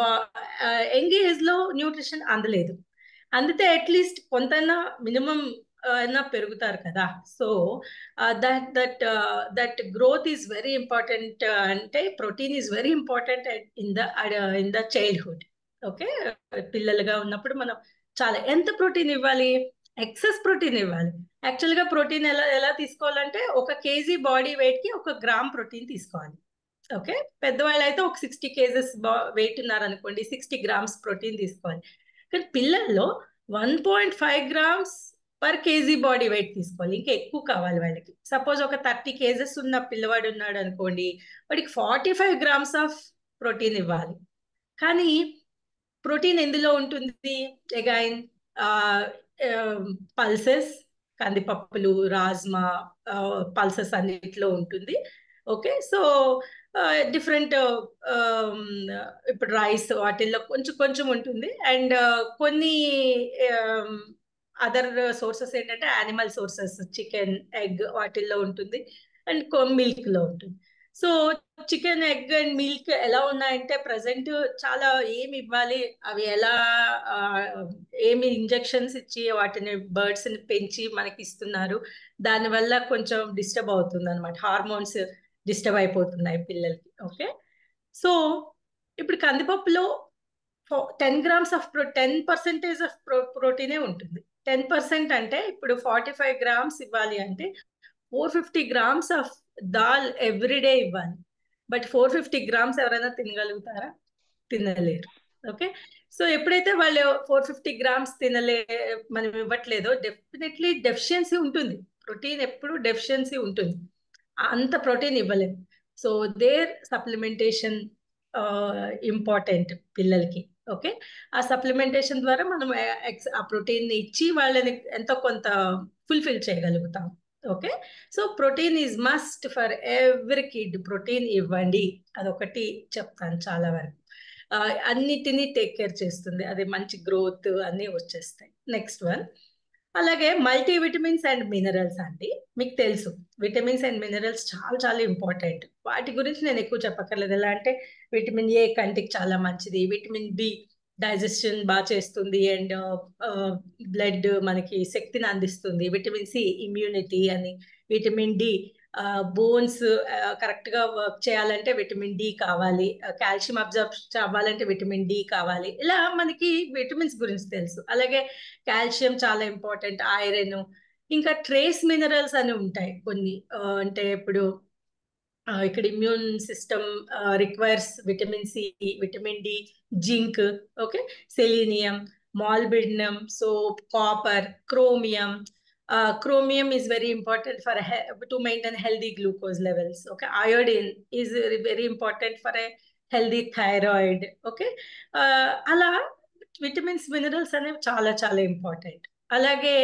యంగ్ ఏజ్ లో న్యూట్రిషన్ అందలేదు అందితే అట్లీస్ట్ కొంతైనా మినిమం అయినా పెరుగుతారు కదా so that that that growth is very important అంటే protein is very important in the in the childhood okay పిల్లలుగా ఉన్నప్పుడు మనం చాలా ఎంత ప్రోటీన్ ఇవ్వాలి ఎక్సెస్ ప్రోటీన్ ఇవ్వాలి యాక్చువల్గా ప్రోటీన్ ఎలా ఎలా తీసుకోవాలంటే ఒక కేజీ బాడీ వెయిట్ కి ఒక గ్రామ్ ప్రోటీన్ తీసుకోవాలి ఓకే పెద్దవాళ్ళు అయితే ఒక సిక్స్టీ కేజెస్ వెయిట్ ఉన్నారనుకోండి సిక్స్టీ గ్రామ్స్ ప్రోటీన్ తీసుకోవాలి కానీ పిల్లల్లో one point five grams per kg body weight తీసుకోవాలి ఇంకా ఎక్కువ కావాలి వాళ్ళకి సపోజ్ ఒక థర్టీ కేజెస్ ఉన్న పిల్లవాడు ఉన్నాడు అనుకోండి వాడికి forty five grams of protein ఇవ్వాలి కానీ ప్రోటీన్ ఎందులో ఉంటుంది ఎగైన్ పల్సెస్ కందిపప్పులు రాజ్మా పల్సెస్ అన్నిట్లో ఉంటుంది ఓకే సో డిఫరెంట్ ఇప్పుడు రైస్ వాటిల్లో కొంచెం కొంచెం ఉంటుంది అండ్ కొన్ని అదర్ సోర్సెస్ ఏంటంటే యానిమల్ సోర్సెస్ చికెన్ ఎగ్ వాటిల్లో ఉంటుంది అండ్ మిల్క్ లో ఉంటుంది so chicken egg and milk ఎలా ఉన్నాయంటే ప్రజెంట్ చాలా ఏమి ఇవ్వాలి అవి ఎలా ఏమి ఇంజెక్షన్స్ ఇచ్చి వాటిని బర్డ్స్ ని పెంచి మనకి ఇస్తున్నారు దానివల్ల కొంచెం డిస్టర్బ్ అవుతుంది అనమాట హార్మోన్స్ డిస్టర్బ్ అయిపోతున్నాయి పిల్లలకి ఓకే సో ఇప్పుడు కందిపప్పులో ten grams of pro ten percentage of pro ప్రోటీనే ఉంటుంది టెన్ పర్సెంట్ అంటే ఇప్పుడు ఫార్టీ ఫైవ్ గ్రామ్స్ ఇవ్వాలి అంటే four fifty grams of dal everyday ఇవ్వాలి బట్ ఫోర్ ఫిఫ్టీ గ్రామ్స్ ఎవరైనా తినగలుగుతారా తినలేరు ఓకే సో ఎప్పుడైతే వాళ్ళు ఫోర్ ఫిఫ్టీ గ్రామ్స్ తినలే మనం ఇవ్వట్లేదో డెఫినెట్లీ డెఫిషియన్సీ ఉంటుంది ప్రోటీన్ ఎప్పుడు డెఫిషియన్సీ ఉంటుంది అంత ప్రోటీన్ ఇవ్వలేము సో దేర్ సప్లిమెంటేషన్ ఇంపార్టెంట్ పిల్లలకి ఓకే ఆ సప్లిమెంటేషన్ ద్వారా మనం ఆ ప్రోటీన్ ఇచ్చి వాళ్ళని ఎంతో కొంత ఫుల్ఫిల్ చేయగలుగుతాం okay so protein is must for every kid protein ఇవ్వండి అదొకటి చెప్తాను చాలా వరకు అన్నిటినీ టేక్ కేర్ చేస్తుంది అది మంచి గ్రోత్ అన్నీ వచ్చేస్తాయి నెక్స్ట్ వన్ అలాగే మల్టీ విటమిన్స్ అండ్ మినరల్స్ అండి మీకు తెలుసు విటమిన్స్ అండ్ మినరల్స్ చాలా చాలా ఇంపార్టెంట్ వాటి గురించి నేను ఎక్కువ చెప్పక్కర్లేదు ఎలా అంటే విటమిన్ ఏ కంటికి చాలా మంచిది విటమిన్ బి డైజెషన్ బాగా చేస్తుంది అండ్ బ్లడ్ మనకి శక్తిని అందిస్తుంది విటమిన్ సి ఇమ్యూనిటీ అని విటమిన్ డి బోన్స్ కరెక్ట్ గా వర్క్ చేయాలంటే విటమిన్ డి కావాలి కాల్షియం అబ్జర్బ్ అవ్వాలంటే విటమిన్ డి కావాలి ఇలా మనకి విటమిన్స్ గురించి తెలుసు అలాగే కాల్షియం చాలా ఇంపార్టెంట్ ఐరన్ ఇంకా ట్రేస్ మినరల్స్ అని ఉంటాయి కొన్ని ఆ, అంటే ఇప్పుడు ఆ, ఇక్కడ immune system requires vitamin C vitamin D zinc okay selenium molybdenum soap copper chromium chromium is very important for a he- to maintain healthy glucose levels okay iodine is very important for a healthy thyroid okay uh, అలా విటమిన్స్ మినరల్స్ అనేవి చాలా చాలా ఇంపార్టెంట్ అలాగే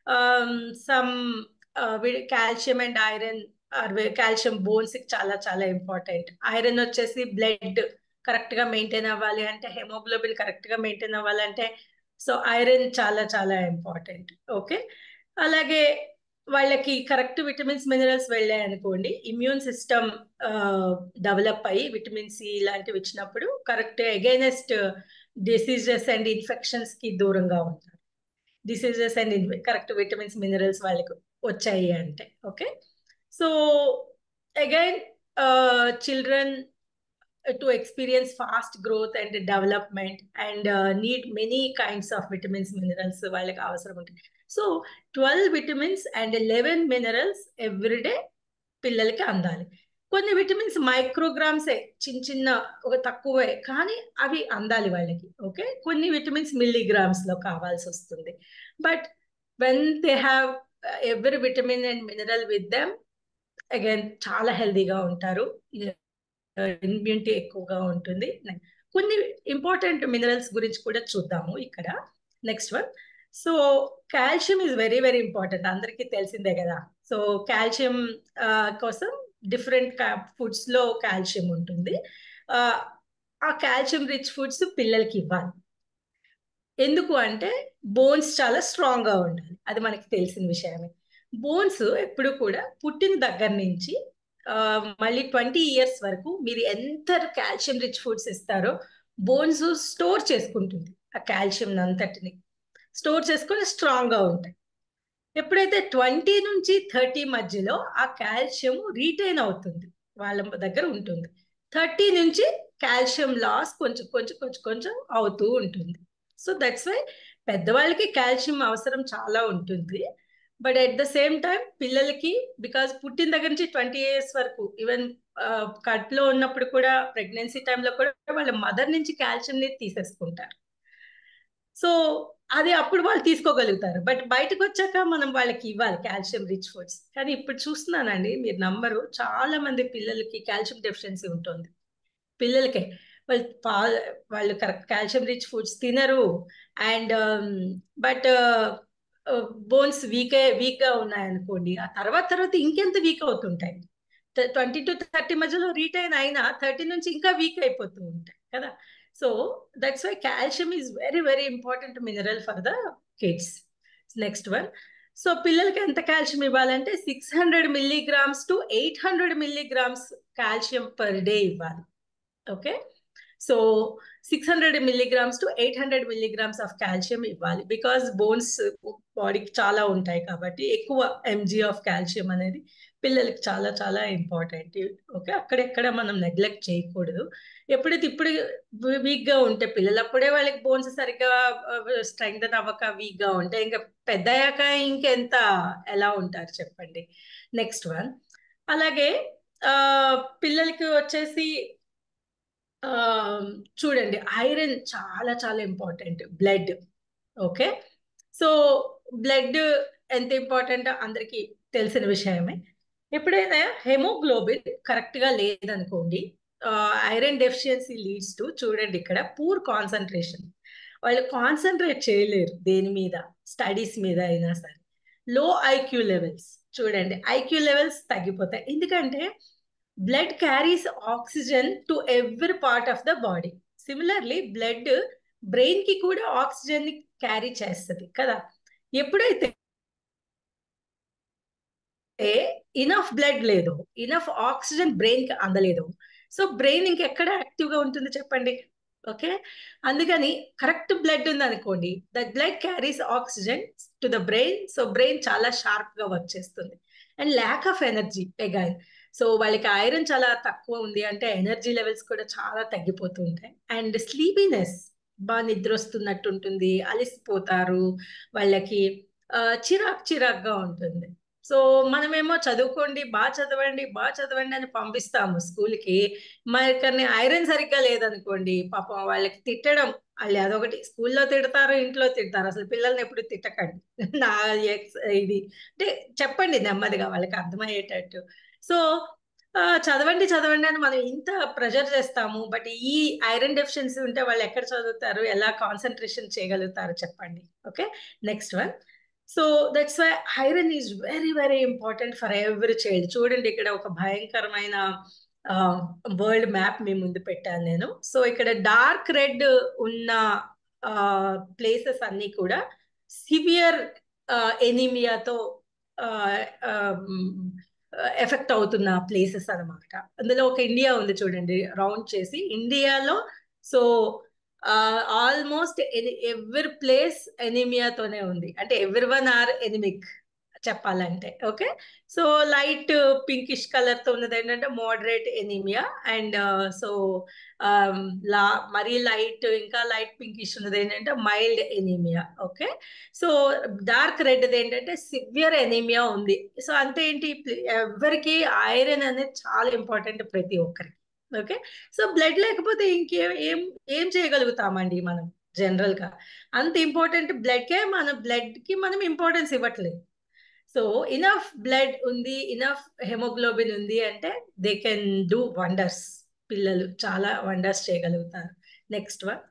some calcium and iron calcium bones చాలా చాలా ఇంపార్టెంట్ ఐరన్ వచ్చేసి బ్లడ్ కరెక్ట్ గా మెయింటైన్ అవ్వాలి అంటే హెమోగ్లోబిన్ కరెక్ట్ గా మెయింటైన్ అవ్వాలంటే సో ఐరన్ చాలా చాలా ఇంపార్టెంట్ ఓకే అలాగే వాళ్ళకి కరెక్ట్ విటమిన్స్ మినరల్స్ వెళ్ళాయి అనుకోండి ఇమ్యూన్ సిస్టమ్ డెవలప్ అయ్యి విటమిన్ సి లాంటివి ఇచ్చినప్పుడు correct against diseases and infections కి దూరంగా ఉంటారు diseases and correct vitamins minerals వాళ్ళకి వచ్చాయి అంటే okay so again children to experience fast growth and development and uh, need many kinds of vitamins minerals వాళ్ళకి అవసరం ఉంటుంది so twelve vitamins and eleven minerals everyday పిల్లలకి అందాలి కొన్ని విటమిన్స్ మైక్రోగ్రామ్సే చిన్న చిన్న ఒక తక్కువే కానీ అవి అందాలి వాళ్ళకి ఓకే కొన్ని విటమిన్స్ మిల్లీగ్రామ్స్ లో కావాల్సి వస్తుంది but when they have every vitamin and mineral with them again చాలా హెల్దీగా ఉంటారు ఇమ్యూనిటీ ఎక్కువగా ఉంటుంది కొన్ని ఇంపార్టెంట్ మినరల్స్ గురించి కూడా చూద్దాము ఇక్కడ next one so calcium is very very important అందరికీ తెలిసిందే కదా సో కాల్షియం కోసం డిఫరెంట్ ఫుడ్స్ లో కాల్షియం ఉంటుంది ఆ కాల్షియం రిచ్ ఫుడ్స్ పిల్లలకి ఇవ్వాలి ఎందుకు అంటే బోన్స్ చాలా స్ట్రాంగ్ గా ఉండాలి అది మనకి తెలిసిన విషయమే బోన్స్ ఎప్పుడు కూడా పుట్టిన దగ్గర నుంచి మళ్ళీ ట్వంటీ ఇయర్స్ వరకు మీరు ఎంత కాల్షియం రిచ్ ఫుడ్స్ ఇస్తారో బోన్స్ స్టోర్ చేసుకుంటుంది ఆ కాల్షియం అంతటిని స్టోర్ చేసుకొని స్ట్రాంగ్ గా ఉంటాయి ఎప్పుడైతే ట్వంటీ నుంచి థర్టీ మధ్యలో ఆ కాల్షియం రీటైన్ అవుతుంది వాళ్ళ దగ్గర ఉంటుంది థర్టీ నుంచి కాల్షియం లాస్ కొంచెం కొంచెం కొంచెం కొంచెం అవుతూ ఉంటుంది సో దట్స్ వై పెద్దవాళ్ళకి కాల్షియం అవసరం చాలా ఉంటుంది but at the same time పిల్లలకి బికాస్ పుట్టిన దగ్గర నుంచి ట్వంటీ ఇయర్స్ వరకు ఈవెన్ కట్లో ఉన్నప్పుడు కూడా ప్రెగ్నెన్సీ టైంలో కూడా వాళ్ళ మదర్ నుంచి కాల్షియంని తీసేసుకుంటారు సో అది అప్పుడు వాళ్ళు తీసుకోగలుగుతారు బట్ బయటకు వచ్చాక మనం వాళ్ళకి ఇవ్వాలి కాల్షియం రిచ్ ఫుడ్స్ కానీ ఇప్పుడు చూస్తున్నానండి మీరు నంబరు చాలా మంది పిల్లలకి కాల్షియం డెఫిషియన్సీ ఉంటుంది పిల్లలకే వాళ్ళు పా వాళ్ళు కరెక్ట్ కాల్షియం రిచ్ ఫుడ్స్ తినరు అండ్ బట్ బోన్స్ వీకే వీక్ గా ఉన్నాయనుకోండి ఆ తర్వాత తర్వాత ఇంకెంత వీక్ అవుతుంటాయి ట్వంటీ టు థర్టీ మధ్యలో రీటైన్ అయినా థర్టీ నుంచి ఇంకా వీక్ అయిపోతూ ఉంటాయి కదా so that's why calcium is very very important mineral for the kids next one so పిల్లలకి ఎంత కాల్షియం ఇవ్వాలంటే six hundred milligrams to eight hundred milligrams calcium per day ఇవ్వాలి okay so six hundred milligrams to eight hundred milligrams of calcium ఇవ్వాలి బికాస్ బోన్స్ బాడీకి చాలా ఉంటాయి కాబట్టి ఎక్కువ ఎంజీ ఆఫ్ కాల్షియం అనేది పిల్లలకి చాలా చాలా ఇంపార్టెంట్ ఓకే అక్కడెక్కడ మనం నెగ్లెక్ట్ చేయకూడదు ఎప్పుడైతే ఇప్పుడు వీక్ గా ఉంటే పిల్లలు అప్పుడే వాళ్ళకి బోన్స్ సరిగ్గా స్ట్రెంగ్త్ అవ్వక వీక్ గా ఉంటే ఇంకా పెద్ద అయ్యాక ఇంకెంత ఎలా ఉంటారు చెప్పండి నెక్స్ట్ వన్ అలాగే పిల్లలకి వచ్చేసి చూడండి ఐరన్ చాలా చాలా important blood okay so blood ఎంత ఇంపార్టెంట్ అందరికీ తెలిసిన విషయమే ఎప్పుడైనా హెమోగ్లోబిన్ కరెక్ట్ గా లేదనుకోండి ఐరన్ డెఫిషియన్సీ లీడ్స్ టు చూడండి ఇక్కడ పూర్ కాన్సన్ట్రేషన్ వాళ్ళు కాన్సన్ట్రేట్ చేయలేరు దేని మీద స్టడీస్ మీద అయినా సరే లో ఐక్యూ లెవెల్స్ చూడండి ఐక్యూ లెవెల్స్ తగ్గిపోతాయి ఎందుకంటే blood carries oxygen to every part of the body similarly blood brain కి కూడా ఆక్సిజన్ ని క్యారీ చేస్తుంది కదా ఎప్పుడైతే ఇనఫ్ బ్లడ్ లేదు ఇనఫ్ ఆక్సిజన్ బ్రెయిన్ కి అందలేదు సో బ్రెయిన్ ఇంకెక్కడ యాక్టివ్ గా ఉంటుంది చెప్పండి ఓకే అందుకని కరెక్ట్ బ్లడ్ ఉంది అనుకోండి the blood carries oxygen to the brain so brain చాలా షార్ప్ గా వర్క్ చేస్తుంది and lack of energy again so వాళ్ళకి ఐరన్ చాలా తక్కువ ఉంది అంటే ఎనర్జీ లెవెల్స్ కూడా చాలా తగ్గిపోతూ ఉంటాయి అండ్ స్లీపీనెస్ బాగా నిద్ర వస్తున్నట్టు ఉంటుంది అలసిపోతారు వాళ్ళకి ఆ, చిరాక్ చిరాక్గా ఉంటుంది సో మనమేమో చదువుకోండి బాగా చదవండి బాగా చదవండి అని పంపిస్తాము స్కూల్కి మరి కానీ ఐరన్ సరిగ్గా లేదనుకోండి పాపం వాళ్ళకి తిట్టడం వాళ్ళు అదొకటి స్కూల్లో తిడతారు ఇంట్లో తిడతారు అసలు పిల్లల్ని ఎప్పుడు తిట్టకండి నా ఎక్స్ ఇది అంటే చెప్పండి నెమ్మదిగా వాళ్ళకి అర్థమయ్యేటట్టు సో ఆ, చదవండి చదవండి అని మనం ఇంత ప్రెషర్ చేస్తాము బట్ ఈ ఐరన్ డెఫిషియన్సీ ఉంటే వాళ్ళు ఎక్కడ చదువుతారు ఎలా కాన్సన్ట్రేషన్ చేయగలుగుతారు చెప్పండి okay next one so that's why iron is very very important for every child చూడండి ఇక్కడ ఒక భయంకరమైన వరల్డ్ మ్యాప్ మీ ముందు పెట్టాను నేను సో ఇక్కడ డార్క్ రెడ్ ఉన్న ప్లేసెస్ అన్ని కూడా సివియర్ ఎనీమియాతో ఎఫెక్ట్ అవుతున్న ప్లేసెస్ అన్నమాట అందులో ఒక ఇండియా ఉంది చూడండి రౌండ్ చేసి ఇండియాలో సో ఆల్మోస్ట్ ఎవ్రీ ప్లేస్ ఎనీమియాతోనే ఉంది అంటే ఎవ్రీ వన్ ఆర్ ఎనిమిక్ చెప్పాలంటే okay so light pinkish colour తో ఉన్నది ఏంటంటే మోడరేట్ ఎనీమియా అండ్ సో లా మరీ లైట్ ఇంకా లైట్ పింకిష్ ఉన్నది ఏంటంటే mild anaemia okay so dark red ఏంటంటే సివియర్ ఎనీమియా ఉంది సో అంతే ఏంటి ఎవరికి ఐరన్ అనేది చాలా ఇంపార్టెంట్ ప్రతి ఒక్కరికి ఓకే సో బ్లడ్ లేకపోతే ఇంకేం ఏం ఏం చేయగలుగుతామండి మనం జనరల్ గా అంత ఇంపార్టెంట్ బ్లడ్ కే మన బ్లడ్ కి మనం ఇంపార్టెన్స్ ఇవ్వట్లేదు సో ఇనఫ్ బ్లడ్ ఉంది ఇనఫ్ హెమోగ్లోబిన్ ఉంది అంటే దే కెన్ డూ వండర్స్ పిల్లలు చాలా వండర్స్ చేయగలుగుతారు next one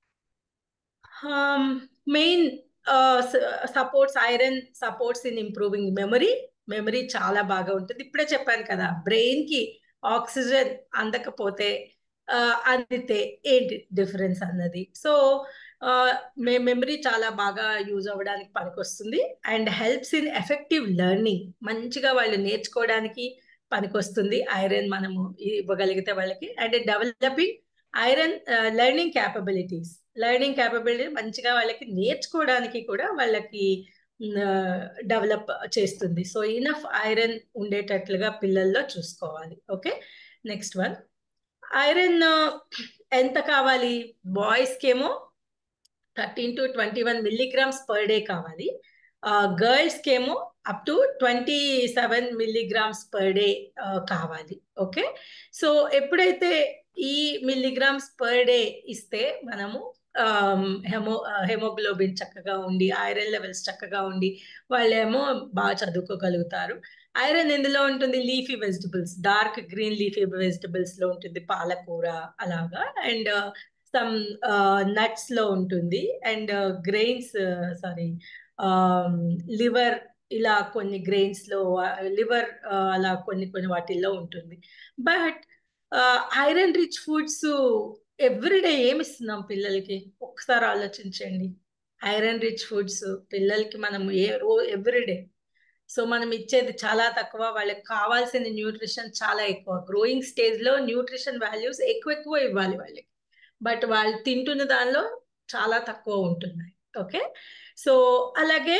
main supports iron supports in improving memory memory చాలా బాగా ఉంటుంది ఇప్పుడే చెప్పాను కదా బ్రెయిన్ కి ఆక్సిజన్ అందకపోతే అందితే ఏంటి డిఫరెన్స్ అన్నది సో మెమరీ చాలా బాగా యూజ్ అవ్వడానికి పనికొస్తుంది and helps in effective learning మంచిగా వాళ్ళు నేర్చుకోవడానికి పనికొస్తుంది ఐరన్ మనము ఇవ్వగలిగితే వాళ్ళకి and developing iron learning capabilities learning capability మంచిగా వాళ్ళకి నేర్చుకోవడానికి కూడా వాళ్ళకి డెవలప్ చేస్తుంది సో ఇనఫ్ ఐరన్ ఉండేటట్లుగా పిల్లల్లో చూసుకోవాలి ఓకే నెక్స్ట్ వన్ ఐరన్ ఎంత కావాలి బాయ్స్కి ఏమో thirteen to twenty one milligrams per day కావాలి గర్ల్స్కి ఏమో up to twenty seven milligrams per day కావాలి ఓకే సో ఎప్పుడైతే ఈ మిల్లీగ్రామ్స్ పర్ డే ఇస్తే మనము హెమో హెమోగ్లోబిన్ చక్కగా ఉండి ఐరన్ లెవెల్స్ చక్కగా ఉండి వాళ్ళేమో బాగా చదువుకోగలుగుతారు ఐరన్ ఎందులో ఉంటుంది leafy vegetables dark green leafy vegetables లో ఉంటుంది పాలకూర అలాగా అండ్ సమ్ నట్స్ లో ఉంటుంది అండ్ గ్రెయిన్స్ సారీ లివర్ ఇలా కొన్ని గ్రెయిన్స్ లో లివర్ అలా కొన్ని కొన్ని వాటిల్లో ఉంటుంది but iron rich foods everyday ఏమి ఇస్తున్నాం పిల్లలకి ఒకసారి ఆలోచించండి ఐరన్ రిచ్ ఫుడ్స్ పిల్లలకి మనం ఏ రో ఎవ్రీడే సో మనం ఇచ్చేది చాలా తక్కువ వాళ్ళకి కావాల్సిన న్యూట్రిషన్ చాలా ఎక్కువ గ్రోయింగ్ స్టేజ్ లో న్యూట్రిషన్ వాల్యూస్ ఎక్కువ ఎక్కువ ఇవ్వాలి వాళ్ళకి బట్ వాళ్ళు తింటున్న దానిలో చాలా తక్కువ ఉంటున్నాయి ఓకే సో అలాగే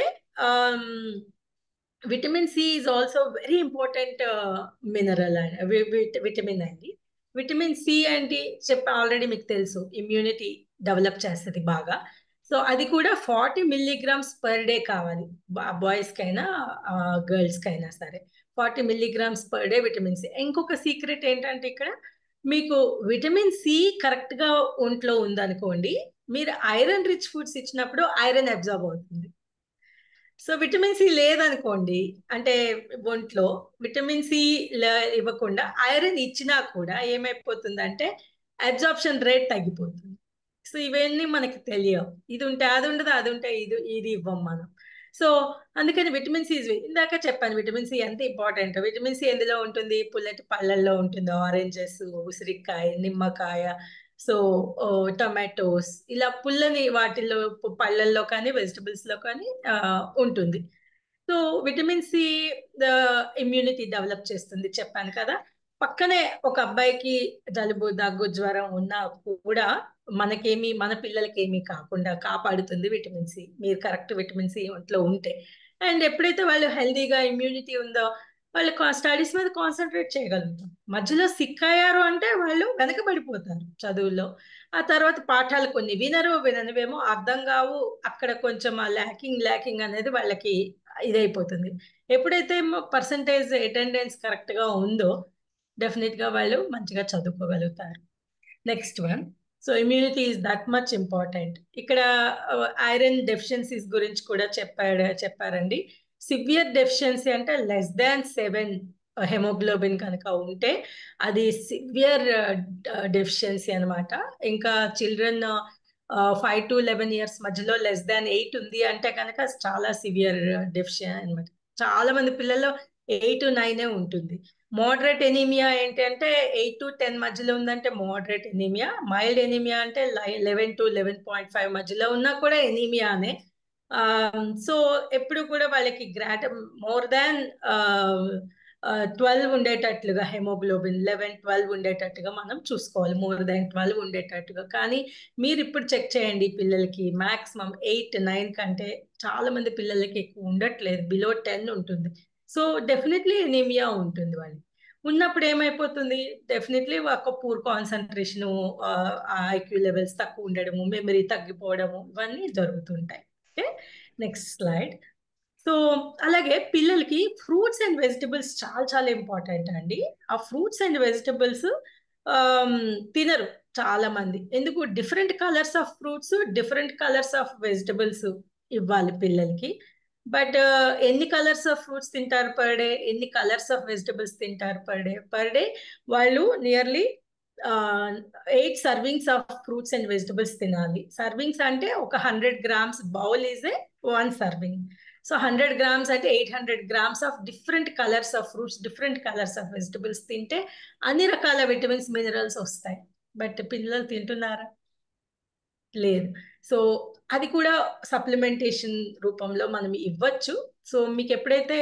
vitamin C is also very important mineral vitamin అండి విటమిన్ సి అంటే చెప్పి ఆల్రెడీ మీకు తెలుసు ఇమ్యూనిటీ డెవలప్ చేస్తుంది బాగా సో అది కూడా ఫార్టీ మిల్లీగ్రామ్స్ పర్ డే కావాలి బాయ్స్కి అయినా గర్ల్స్కి అయినా సరే forty milligrams per day vitamin C ఇంకొక సీక్రెట్ ఏంటంటే ఇక్కడ మీకు విటమిన్ సి కరెక్ట్గా ఒంట్లో ఉందనుకోండి మీరు ఐరన్ రిచ్ ఫుడ్స్ ఇచ్చినప్పుడు ఐరన్ అబ్జర్వ్ అవుతుంది సో విటమిన్ సి లేదనుకోండి అంటే ఒంట్లో విటమిన్ సి ఇవ్వకుండా ఐరన్ ఇచ్చినా కూడా ఏమైపోతుందంటే అబ్జార్ప్షన్ రేట్ తగ్గిపోతుంది సో ఇవన్నీ మనకి తెలియవు ఇది ఉంటే అది ఉండదు అది ఉంటే ఇది ఇది ఇవ్వం మనం సో అందుకని విటమిన్ సి ఇందాక చెప్పాను విటమిన్ సి ఎంత ఇంపార్టెంట్ విటమిన్ సి ఎందులో ఉంటుంది పుల్లటి పళ్ళల్లో ఉంటుంది ఆరెంజెస్ ఉసిరికాయ నిమ్మకాయ సో టొమాటోస్ ఇలా పుల్లని వాటిల్లో పళ్ళల్లో కానీ వెజిటబుల్స్ లో కానీ ఉంటుంది so vitamin C immunity develop చేస్తుంది చెప్పాను కదా పక్కనే ఒక అబ్బాయికి జలుబు దగ్గు జ్వరం ఉన్నా కూడా మనకేమి మన పిల్లలకి ఏమీ కాకుండా కాపాడుతుంది విటమిన్ సి మీరు కరెక్ట్ విటమిన్ సి ఒంట్లో ఉంటే అండ్ ఎప్పుడైతే వాళ్ళు హెల్దీగా ఇమ్యూనిటీ ఉందో వాళ్ళు స్టడీస్ మీద కాన్సన్ట్రేట్ చేయగలుగుతాం మధ్యలో సిక్ అయ్యారు అంటే వాళ్ళు వెనకబడిపోతారు చదువుల్లో ఆ తర్వాత పాఠాలు కొన్ని వినరు విననివేమో అర్థం కావు అక్కడ కొంచెం ఆ ల్యాకింగ్ ల్యాకింగ్ అనేది వాళ్ళకి ఇదైపోతుంది ఎప్పుడైతే పర్సంటేజ్ అటెండెన్స్ కరెక్ట్గా ఉందో డెఫినెట్గా వాళ్ళు మంచిగా చదువుకోగలుగుతారు next one so immunity is that much important ఇక్కడ ఐరన్ డెఫిషియన్సీస్ గురించి కూడా చెప్పాడు చెప్పారండి సివియర్ డెఫిషియన్సీ అంటే లెస్ దాన్ సెవెన్ హెమోగ్లోబిన్ కనుక ఉంటే అది సివియర్ డెఫిషియన్సీ అనమాట ఇంకా children five to eleven years మధ్యలో లెస్ దాన్ ఎయిట్ ఉంది అంటే కనుక చాలా సివియర్ డెఫిషియన్ అనమాట చాలా మంది పిల్లల్లో ఎయిట్ నైనే ఉంటుంది మోడరేట్ ఎనీమియా ఏంటంటే ఎయిట్ టు టెన్ మధ్యలో ఉందంటే మోడరేట్ ఎనీమియా మైల్డ్ ఎనీమియా అంటే eleven to eleven point five మధ్యలో ఉన్నా కూడా ఎనీమియానే సో ఎప్పుడు కూడా వాళ్ళకి గ్రాట మోర్ దాన్ ట్వెల్వ్ ఉండేటట్లుగా హెమోగ్లోబిన్ లెవెన్ ట్వెల్వ్ ఉండేటట్టుగా మనం చూసుకోవాలి మోర్ దాన్ ట్వెల్వ్ ఉండేటట్టుగా కానీ మీరు ఇప్పుడు చెక్ చేయండి పిల్లలకి మాక్సిమం ఎయిట్ నైన్ కంటే చాలా మంది పిల్లలకి ఎక్కువ ఉండట్లేదు బిలో టెన్ ఉంటుంది సో డెఫినెట్లీ ఎనీమియా ఉంటుంది వాళ్ళకి ఉన్నప్పుడు ఏమైపోతుంది డెఫినెట్లీ ఒక పూర్ కాన్సన్ట్రేషన్ ఐక్యూ లెవెల్స్ తక్కువ ఉండడము మెమరీ తగ్గిపోవడము ఇవన్నీ జరుగుతుంటాయి ఓకే నెక్స్ట్ స్లైడ్ సో అలాగే పిల్లలకి ఫ్రూట్స్ అండ్ వెజిటబుల్స్ చాలా చాలా ఇంపార్టెంట్ అండి ఆ ఫ్రూట్స్ అండ్ వెజిటబుల్స్ తినరు చాలా మంది ఎందుకు different colours of fruits different colours of vegetables ఇవ్వాలి పిల్లలకి బట్ ఎన్ని కలర్స్ ఆఫ్ ఫ్రూట్స్ తింటారు పర్ డే ఎన్ని కలర్స్ ఆఫ్ వెజిటబుల్స్ తింటారు పర్ డే పర్ డే వాళ్ళు nearly eight servings of fruits and vegetables తినాలి సర్వింగ్స్ అంటే ఒక hundred grams bowl is a one serving so hundred grams అంటే eight hundred grams of different colours of fruits different colours of vegetables తింటే అన్ని రకాల విటమిన్స్ మినరల్స్ వస్తాయి బట్ పిల్లలు తింటున్నారా లేదు సో అది కూడా సప్లిమెంటేషన్ రూపంలో మనం ఇవ్వచ్చు సో మీకు ఎప్పుడైతే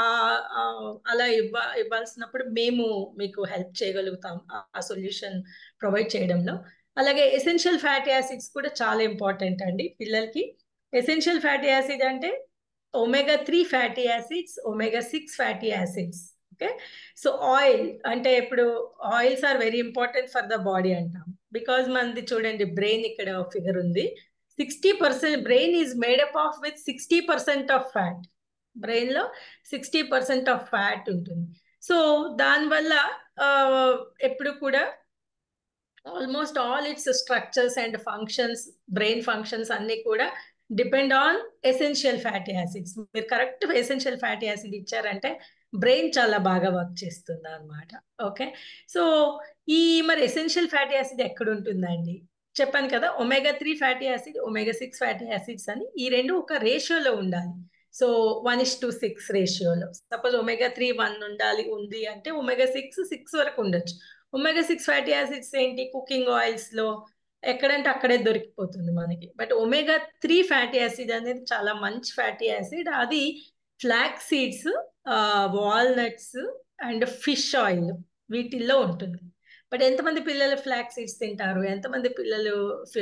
అలా ఇవ్వ ఇవ్వాల్సినప్పుడు మేము మీకు హెల్ప్ చేయగలుగుతాం ఆ సొల్యూషన్ ప్రొవైడ్ చేయడంలో అలాగే ఎసెన్షియల్ ఫ్యాటీ యాసిడ్స్ కూడా చాలా ఇంపార్టెంట్ అండి పిల్లలకి ఎసెన్షియల్ ఫ్యాటీ యాసిడ్ అంటే omega three fatty acids omega six fatty acids okay so oil అంటే ఇప్పుడు oils are very important for the body అంటాం బికాజ్ మనది చూడండి బ్రెయిన్ ఇక్కడ ఫిగర్ ఉంది sixty percent brain is made up of with sixty percent of fat బ్రెయిన్లో సిక్స్టీ పర్సెంట్ ఆఫ్ ఫ్యాట్ ఉంటుంది సో దానివల్ల ఎప్పుడు కూడా almost all its structures and functions brain functions అన్నీ కూడా depend on essential fatty acids మీరు కరెక్ట్ ఎసెన్షియల్ ఫ్యాటీ యాసిడ్ ఇచ్చారంటే బ్రెయిన్ చాలా బాగా వర్క్ చేస్తుంది అనమాట ఓకే సో ఈ మరి ఎసెన్షియల్ ఫ్యాటీ యాసిడ్ ఎక్కడ ఉంటుందండి చెప్పాను కదా omega three fatty acid omega six fatty acids అని ఈ రెండు ఒక రేషియోలో ఉండాలి so one is to six రేషియోలో సపోజ్ ఒమేగా త్రీ వన్ ఉండాలి ఉంది అంటే ఒమేగా సిక్స్ సిక్స్ వరకు ఉండొచ్చు ఒమేగా సిక్స్ ఫ్యాటీ యాసిడ్స్ ఏంటి కుకింగ్ ఆయిల్స్లో ఎక్కడంటే అక్కడే దొరికిపోతుంది మనకి but omega three fatty acid అనేది చాలా మంచి ఫ్యాటీ యాసిడ్ అది flax seeds walnuts and fish oil వీటిల్లో ఉంటుంది బట్ ఎంతమంది పిల్లలు ఫ్లాక్ సీడ్స్ తింటారు ఎంతమంది పిల్లలు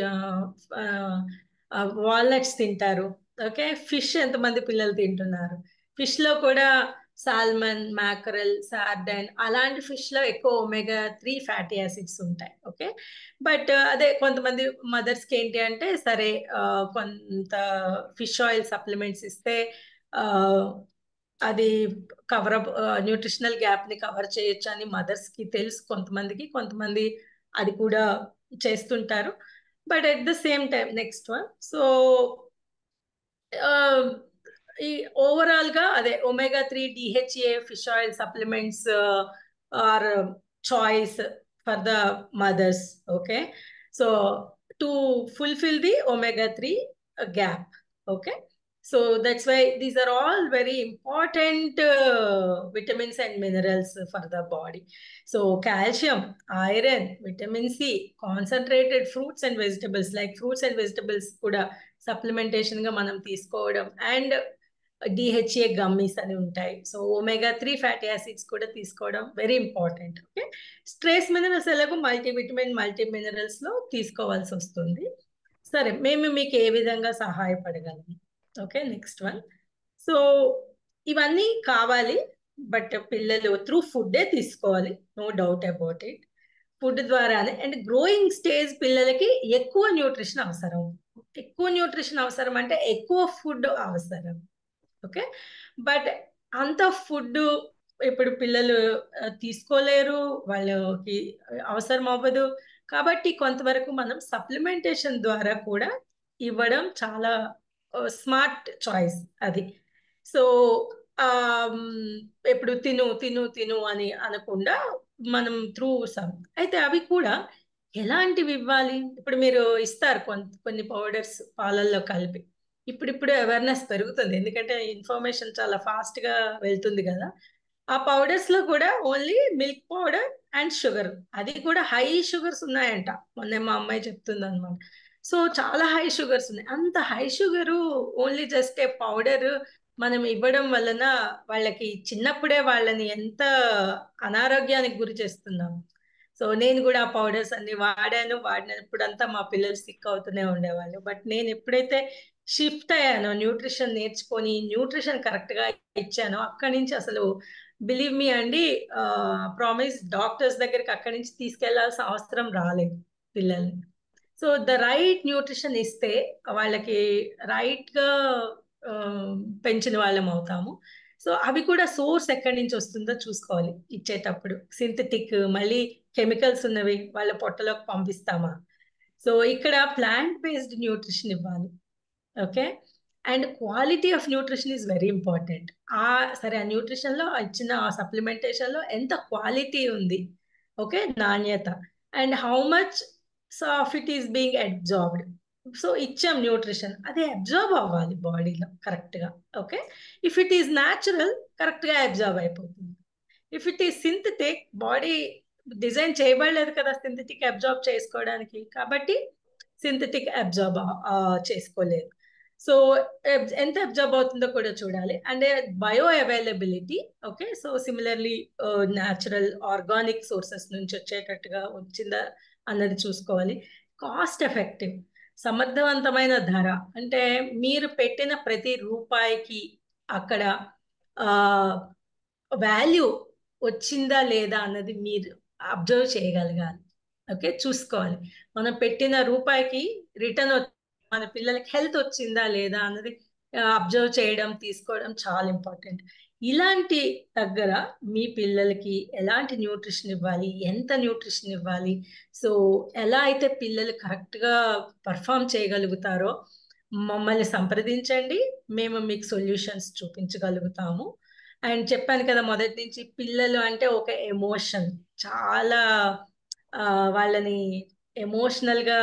వాల్నట్స్ తింటారు ఓకే ఫిష్ ఎంతమంది పిల్లలు తింటున్నారు ఫిష్లో కూడా సాల్మన్ మ్యాకరల్ సార్డన్ అలాంటి ఫిష్లో ఎక్కువ ఒమేగా త్రీ ఫ్యాటీ యాసిడ్స్ ఉంటాయి ఓకే బట్ అదే కొంతమంది మదర్స్కి ఏంటి అంటే సరే కొంత ఫిష్ ఆయిల్ సప్లిమెంట్స్ ఇస్తే అది కవర్ అప్ న్యూట్రిషనల్ గ్యాప్ని కవర్ చేయొచ్చు అని మదర్స్కి తెలుసు కొంతమందికి కొంతమంది అది కూడా చేస్తుంటారు but at the same time next one so ఈ ఓవరాల్గా అదే omega three DHA fish oil supplements are choice for the mothers okay so to fulfil the omega three gap okay So that's why these are all very important uh, vitamins and minerals for the body. So calcium, iron, vitamin C, concentrated fruits and vegetables like fruits and vegetables కూడా సప్లిమెంటేషన్ గా మనం తీసుకోవడం అండ్ డిహెచ్ఏ గమ్మీస్ అని ఉంటాయి so omega three fatty acids కూడా తీసుకోవడం very important okay stress minerals ఎలాగో మల్టీవిటమిన్ మల్టీ మినరల్స్ లో తీసుకోవాల్సి వస్తుంది సరే మేము మీకు ఏ విధంగా సహాయపడగలము ఓకే నెక్స్ట్ వన్ సో ఇవన్నీ కావాలి బట్ పిల్లలు త్రూ ఫుడ్డే తీసుకోవాలి no doubt about it food ద్వారానే అండ్ గ్రోయింగ్ స్టేజ్ పిల్లలకి ఎక్కువ న్యూట్రిషన్ అవసరం ఎక్కువ న్యూట్రిషన్ అవసరం అంటే ఎక్కువ ఫుడ్ అవసరం ఓకే బట్ అంత ఫుడ్ ఇప్పుడు పిల్లలు ఆ, తీసుకోలేరు వాళ్ళకి అవసరం అవ్వదు కాబట్టి కొంతవరకు మనం సప్లిమెంటేషన్ ద్వారా కూడా ఇవ్వడం చాలా స్మార్ట్ చాయిస్ అది సో ఎప్పుడు తిను తిను తిను అని అనకుండా మనం త్రూ సమ్ అయితే అవి కూడా ఎలాంటివి ఇవ్వాలి ఇప్పుడు మీరు ఇస్తారు కొన్ని కొన్ని పౌడర్స్ పాలల్లో కలిపి ఇప్పుడిప్పుడు అవేర్నెస్ పెరుగుతుంది ఎందుకంటే ఇన్ఫర్మేషన్ చాలా ఫాస్ట్ గా వెళ్తుంది కదా ఆ పౌడర్స్ లో కూడా only milk powder and sugar అది కూడా హై షుగర్స్ ఉన్నాయంట మొన్న మా అమ్మాయి చెప్తుంది అనమాట సో చాలా హై షుగర్స్ ఉన్నాయి అంత high sugar only just a powder మనం ఇవ్వడం వలన వాళ్ళకి చిన్నప్పుడే వాళ్ళని ఎంత అనారోగ్యానికి గురి చేస్తున్నాం సో నేను కూడా ఆ పౌడర్స్ అన్ని వాడాను వాడినప్పుడంతా మా పిల్లలు సిక్ అవుతూనే ఉండేవాళ్ళు బట్ నేను ఎప్పుడైతే షిఫ్ట్ అయ్యానో న్యూట్రిషన్ నేర్చుకొని న్యూట్రిషన్ కరెక్ట్ గా ఇచ్చానో అక్కడి నుంచి అసలు బిలీవ్ మీ అండి ప్రామిస్ డాక్టర్స్ దగ్గరికి అక్కడి నుంచి తీసుకెళ్లాల్సిన అవసరం రాలేదు పిల్లల్ని సో ద రైట్ న్యూట్రిషన్ ఇస్తే వాళ్ళకి రైట్ గా ఆ, పెంచిన వాళ్ళం అవుతాము సో అవి కూడా సోర్స్ ఎక్కడి నుంచి వస్తుందో చూసుకోవాలి ఇచ్చేటప్పుడు సింథటిక్ మళ్ళీ కెమికల్స్ ఉన్నవి వాళ్ళ పొట్టలోకి పంపిస్తామా సో ఇక్కడ ప్లాంట్ బేస్డ్ న్యూట్రిషన్ ఇవ్వాలి okay and quality of nutrition is very important ఆ సరే ఆ న్యూట్రిషన్ లో ఇచ్చిన ఆ సప్లిమెంటేషన్ లో ఎంత క్వాలిటీ ఉంది ఓకే నాణ్యత and how much so of it is being absorbed so ఇచ్చాం న్యూట్రిషన్ అది అబ్జర్వ్ అవ్వాలి బాడీలో కరెక్ట్ గా okay if it is natural correct గా అబ్జర్వ్ అయిపోతుంది if it is synthetic body design చేయబడలేదు కదా సింథటిక్ అబ్జర్వ్ చేసుకోవడానికి కాబట్టి సింథటిక్ అబ్జర్వ్ చేసుకోలేదు సో ఎంత అబ్జర్వ్ అవుతుందో కూడా చూడాలి and bioavailability okay so similarly natural organic sources నుంచి వచ్చేటట్టుగా వచ్చిందా అన్నది చూసుకోవాలి కాస్ట్ ఎఫెక్టివ్ సమర్థవంతమైన ధర అంటే మీరు పెట్టిన ప్రతి రూపాయికి అక్కడ వాల్యూ వచ్చిందా లేదా అన్నది మీరు అబ్జర్వ్ చేయగలగాలి ఓకే చూసుకోవాలి మనం పెట్టిన రూపాయికి రిటర్న్ మన పిల్లలకి హెల్త్ వచ్చిందా లేదా అన్నది అబ్జర్వ్ చేయడం తీసుకోవడం చాలా ఇంపార్టెంట్ ఇలాంటి దగ్గర మీ పిల్లలకి ఎలాంటి న్యూట్రిషన్ ఇవ్వాలి ఎంత న్యూట్రిషన్ ఇవ్వాలి సో ఎలా అయితే పిల్లలు కరెక్ట్గా పర్ఫామ్ చేయగలుగుతారో మమ్మల్ని సంప్రదించండి మేము మీకు సొల్యూషన్స్ చూపించగలుగుతాము అండ్ చెప్పాను కదా మొదటి నుంచి పిల్లలు అంటే ఒక ఎమోషన్ చాలా వాళ్ళని ఎమోషనల్గా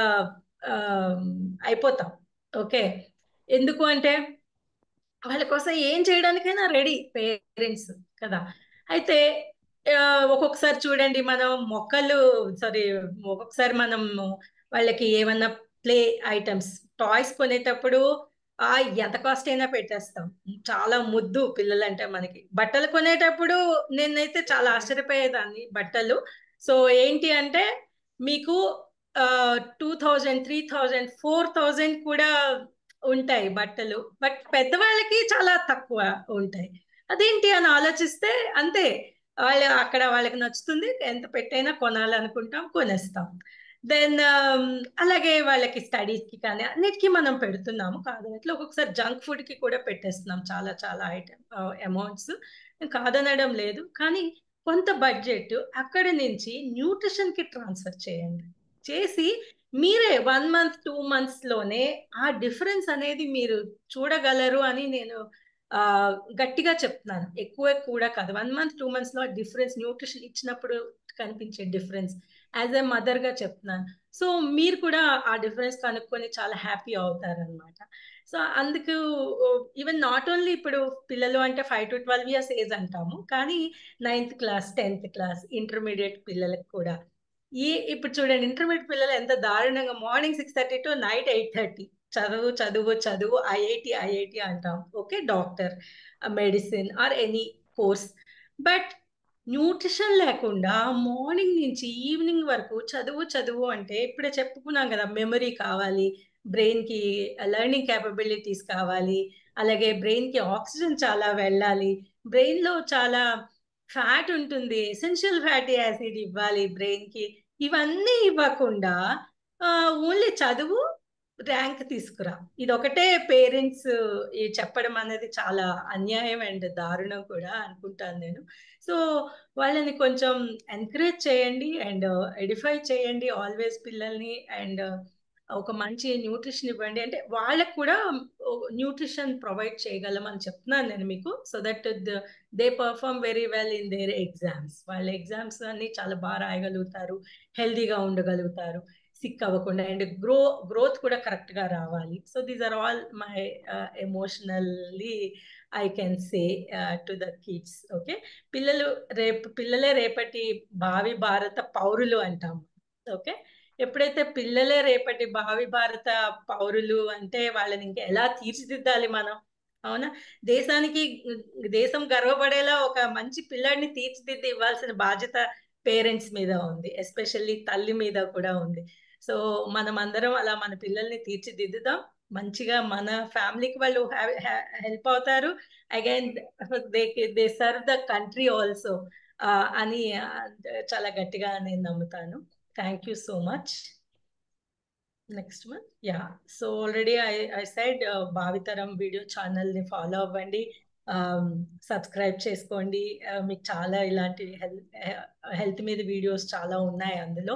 అయిపోతాం ఓకే ఎందుకు అంటే వాళ్ళ కోసం ఏం చేయడానికైనా రెడీ పేరెంట్స్ కదా అయితే ఒక్కొక్కసారి చూడండి మనం మొక్కలు సారీ ఒక్కొక్కసారి మనం వాళ్ళకి ఏమన్నా ప్లే ఐటమ్స్ టాయ్స్ కొనేటప్పుడు ఆ ఎంత కాస్ట్ అయినా పెట్టేస్తాం చాలా ముద్దు పిల్లలంటే మనకి బట్టలు కొనేటప్పుడు నేనైతే చాలా ఆశ్చర్యపోయేదాన్ని బట్టలు సో ఏంటి అంటే మీకు two thousand three thousand four thousand కూడా ఉంటాయి బట్టలు బట్ పెద్దవాళ్ళకి చాలా తక్కువ ఉంటాయి అదేంటి అని ఆలోచిస్తే అంతే వాళ్ళు అక్కడ వాళ్ళకి నచ్చుతుంది ఎంత పెట్టైనా కొనాలనుకుంటాం కొనేస్తాం దెన్ అలాగే వాళ్ళకి స్టడీస్కి కానీ అన్నిటికీ మనం పెడుతున్నాము కాదనట్లు ఒక్కొక్కసారి జంక్ ఫుడ్కి కూడా పెట్టేస్తున్నాం చాలా చాలా ఐటమ్ అమౌంట్స్ కాదనడం లేదు కానీ కొంత బడ్జెట్ అక్కడి నుంచి న్యూట్రిషన్కి ట్రాన్స్ఫర్ చేయండి చేసి మీరే వన్ మంత్ టూ మంత్స్ లోనే ఆ డిఫరెన్స్ అనేది మీరు చూడగలరు అని నేను గట్టిగా చెప్తున్నాను ఎక్కువ కూడా కాదు వన్ మంత్ టూ మంత్స్ లో డిఫరెన్స్ న్యూట్రిషన్ ఇచ్చినప్పుడు కనిపించే డిఫరెన్స్ యాజ్ ఎ మదర్ గా చెప్తున్నాను సో మీరు కూడా ఆ డిఫరెన్స్ కనుక్కొని చాలా హ్యాపీ అవుతారనమాట సో అందుకు ఈవెన్ నాట్ ఓన్లీ ఇప్పుడు పిల్లలు అంటే five to twelve years age అంటాము కానీ ninth class tenth class intermediate పిల్లలకు కూడా ఈ ఇప్పుడు చూడండి ఇంటర్మీడియట్ పిల్లలు ఎంత దారుణంగా morning six thirty to night eight thirty చదువు చదువు చదువు ఐఐటి ఐఐటి అంటాం okay doctor medicine or any course but nutrition లేకుండా మార్నింగ్ నుంచి ఈవినింగ్ వరకు చదువు చదువు అంటే ఇప్పుడే చెప్పుకున్నాం కదా మెమరీ కావాలి బ్రెయిన్కి లెర్నింగ్ క్యాపబిలిటీస్ కావాలి అలాగే బ్రెయిన్కి ఆక్సిజన్ చాలా వెళ్ళాలి బ్రెయిన్ లో చాలా ఫ్యాట్ ఉంటుంది ఎసెన్షియల్ ఫ్యాటీ యాసిడ్ ఇవ్వాలి బ్రెయిన్ కి ఇవన్నీ ఇవ్వకుండా ఓన్లీ చదువు ర్యాంక్ తీసుకురా ఇది ఒకటే పేరెంట్స్ చెప్పడం అనేది చాలా అన్యాయం అండ్ దారుణం కూడా అనుకుంటాను నేను సో వాళ్ళని కొంచెం ఎంకరేజ్ చేయండి అండ్ ఎడిఫై చేయండి ఆల్వేస్ పిల్లల్ని అండ్ ఒక మంచి న్యూట్రిషన్ ఇవ్వండి అంటే వాళ్ళకు కూడా న్యూట్రిషన్ ప్రొవైడ్ చేయగలమని చెప్తున్నాను నేను మీకు so that they perform very well in their exams వాళ్ళ ఎగ్జామ్స్ అన్ని చాలా బాగా రాయగలుగుతారు హెల్దీగా ఉండగలుగుతారు సిక్ అవ్వకుండా అండ్ గ్రో గ్రోత్ కూడా కరెక్ట్ గా రావాలి so these are all my emotionally I can say to the kids okay పిల్లలు రేపు పిల్లలే రేపటి భావి భారత పౌరులు అంటాం ఓకే ఎప్పుడైతే పిల్లలే రేపటి భావి భారత పౌరులు అంటే వాళ్ళని ఇంకా ఎలా తీర్చిదిద్దాలి మనం అవునా దేశానికి దేశం గర్వపడేలా ఒక మంచి పిల్లాడిని తీర్చిదిద్ది ఇవ్వాల్సిన బాధ్యత పేరెంట్స్ మీద ఉంది ఎస్పెషల్లీ తల్లి మీద కూడా ఉంది సో మనం అందరం అలా మన పిల్లల్ని తీర్చిదిద్దుదాం మంచిగా మన ఫ్యామిలీకి వాళ్ళు హెల్ప్ అవుతారు again they they serve the country also అని చాలా గట్టిగా నేను నమ్ముతాను thank you so much next one ya so already I I side Bhavitaram video ఛానల్ని ఫాలో అవ్వండి సబ్స్క్రైబ్ చేసుకోండి మీకు చాలా ఇలాంటి హెల్త్ హెల్త్ మీద వీడియోస్ చాలా ఉన్నాయి అందులో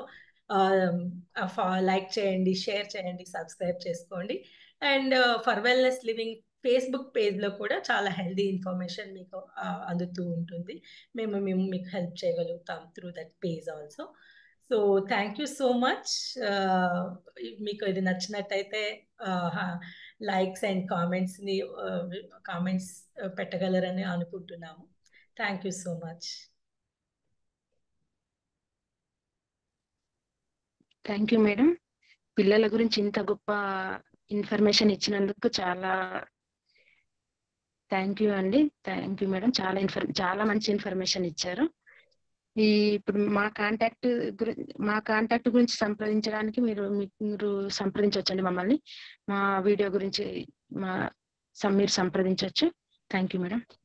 లైక్ చేయండి షేర్ చేయండి సబ్స్క్రైబ్ చేసుకోండి and for wellness living Facebook పేజ్లో కూడా చాలా హెల్దీ ఇన్ఫర్మేషన్ మీకు అందుతూ ఉంటుంది మేము మేము మీకు హెల్ప్ చేయగలుగుతాం through that page also so thank you so much మీకు ఇది నచ్చినట్టయితే లైక్స్ అండ్ కామెంట్స్ని కామెంట్స్ పెట్టగలరని అనుకుంటున్నాము thank you so much thank you madam పిల్లల గురించి ఇంత గొప్ప ఇన్ఫర్మేషన్ ఇచ్చినందుకు చాలా థ్యాంక్ యూ అండి థ్యాంక్ యూ మేడం చాలా ఇన్ఫర్ చాలా మంచి ఇన్ఫర్మేషన్ ఇచ్చారు ఈ ఇప్పుడు మా కాంటాక్ట్ గురించి మా కాంటాక్ట్ గురించి సంప్రదించడానికి మీరు మీరు సంప్రదించవచ్చండి మమ్మల్ని మా వీడియో గురించి మా మీరు సంప్రదించవచ్చు థ్యాంక్ యూ మేడం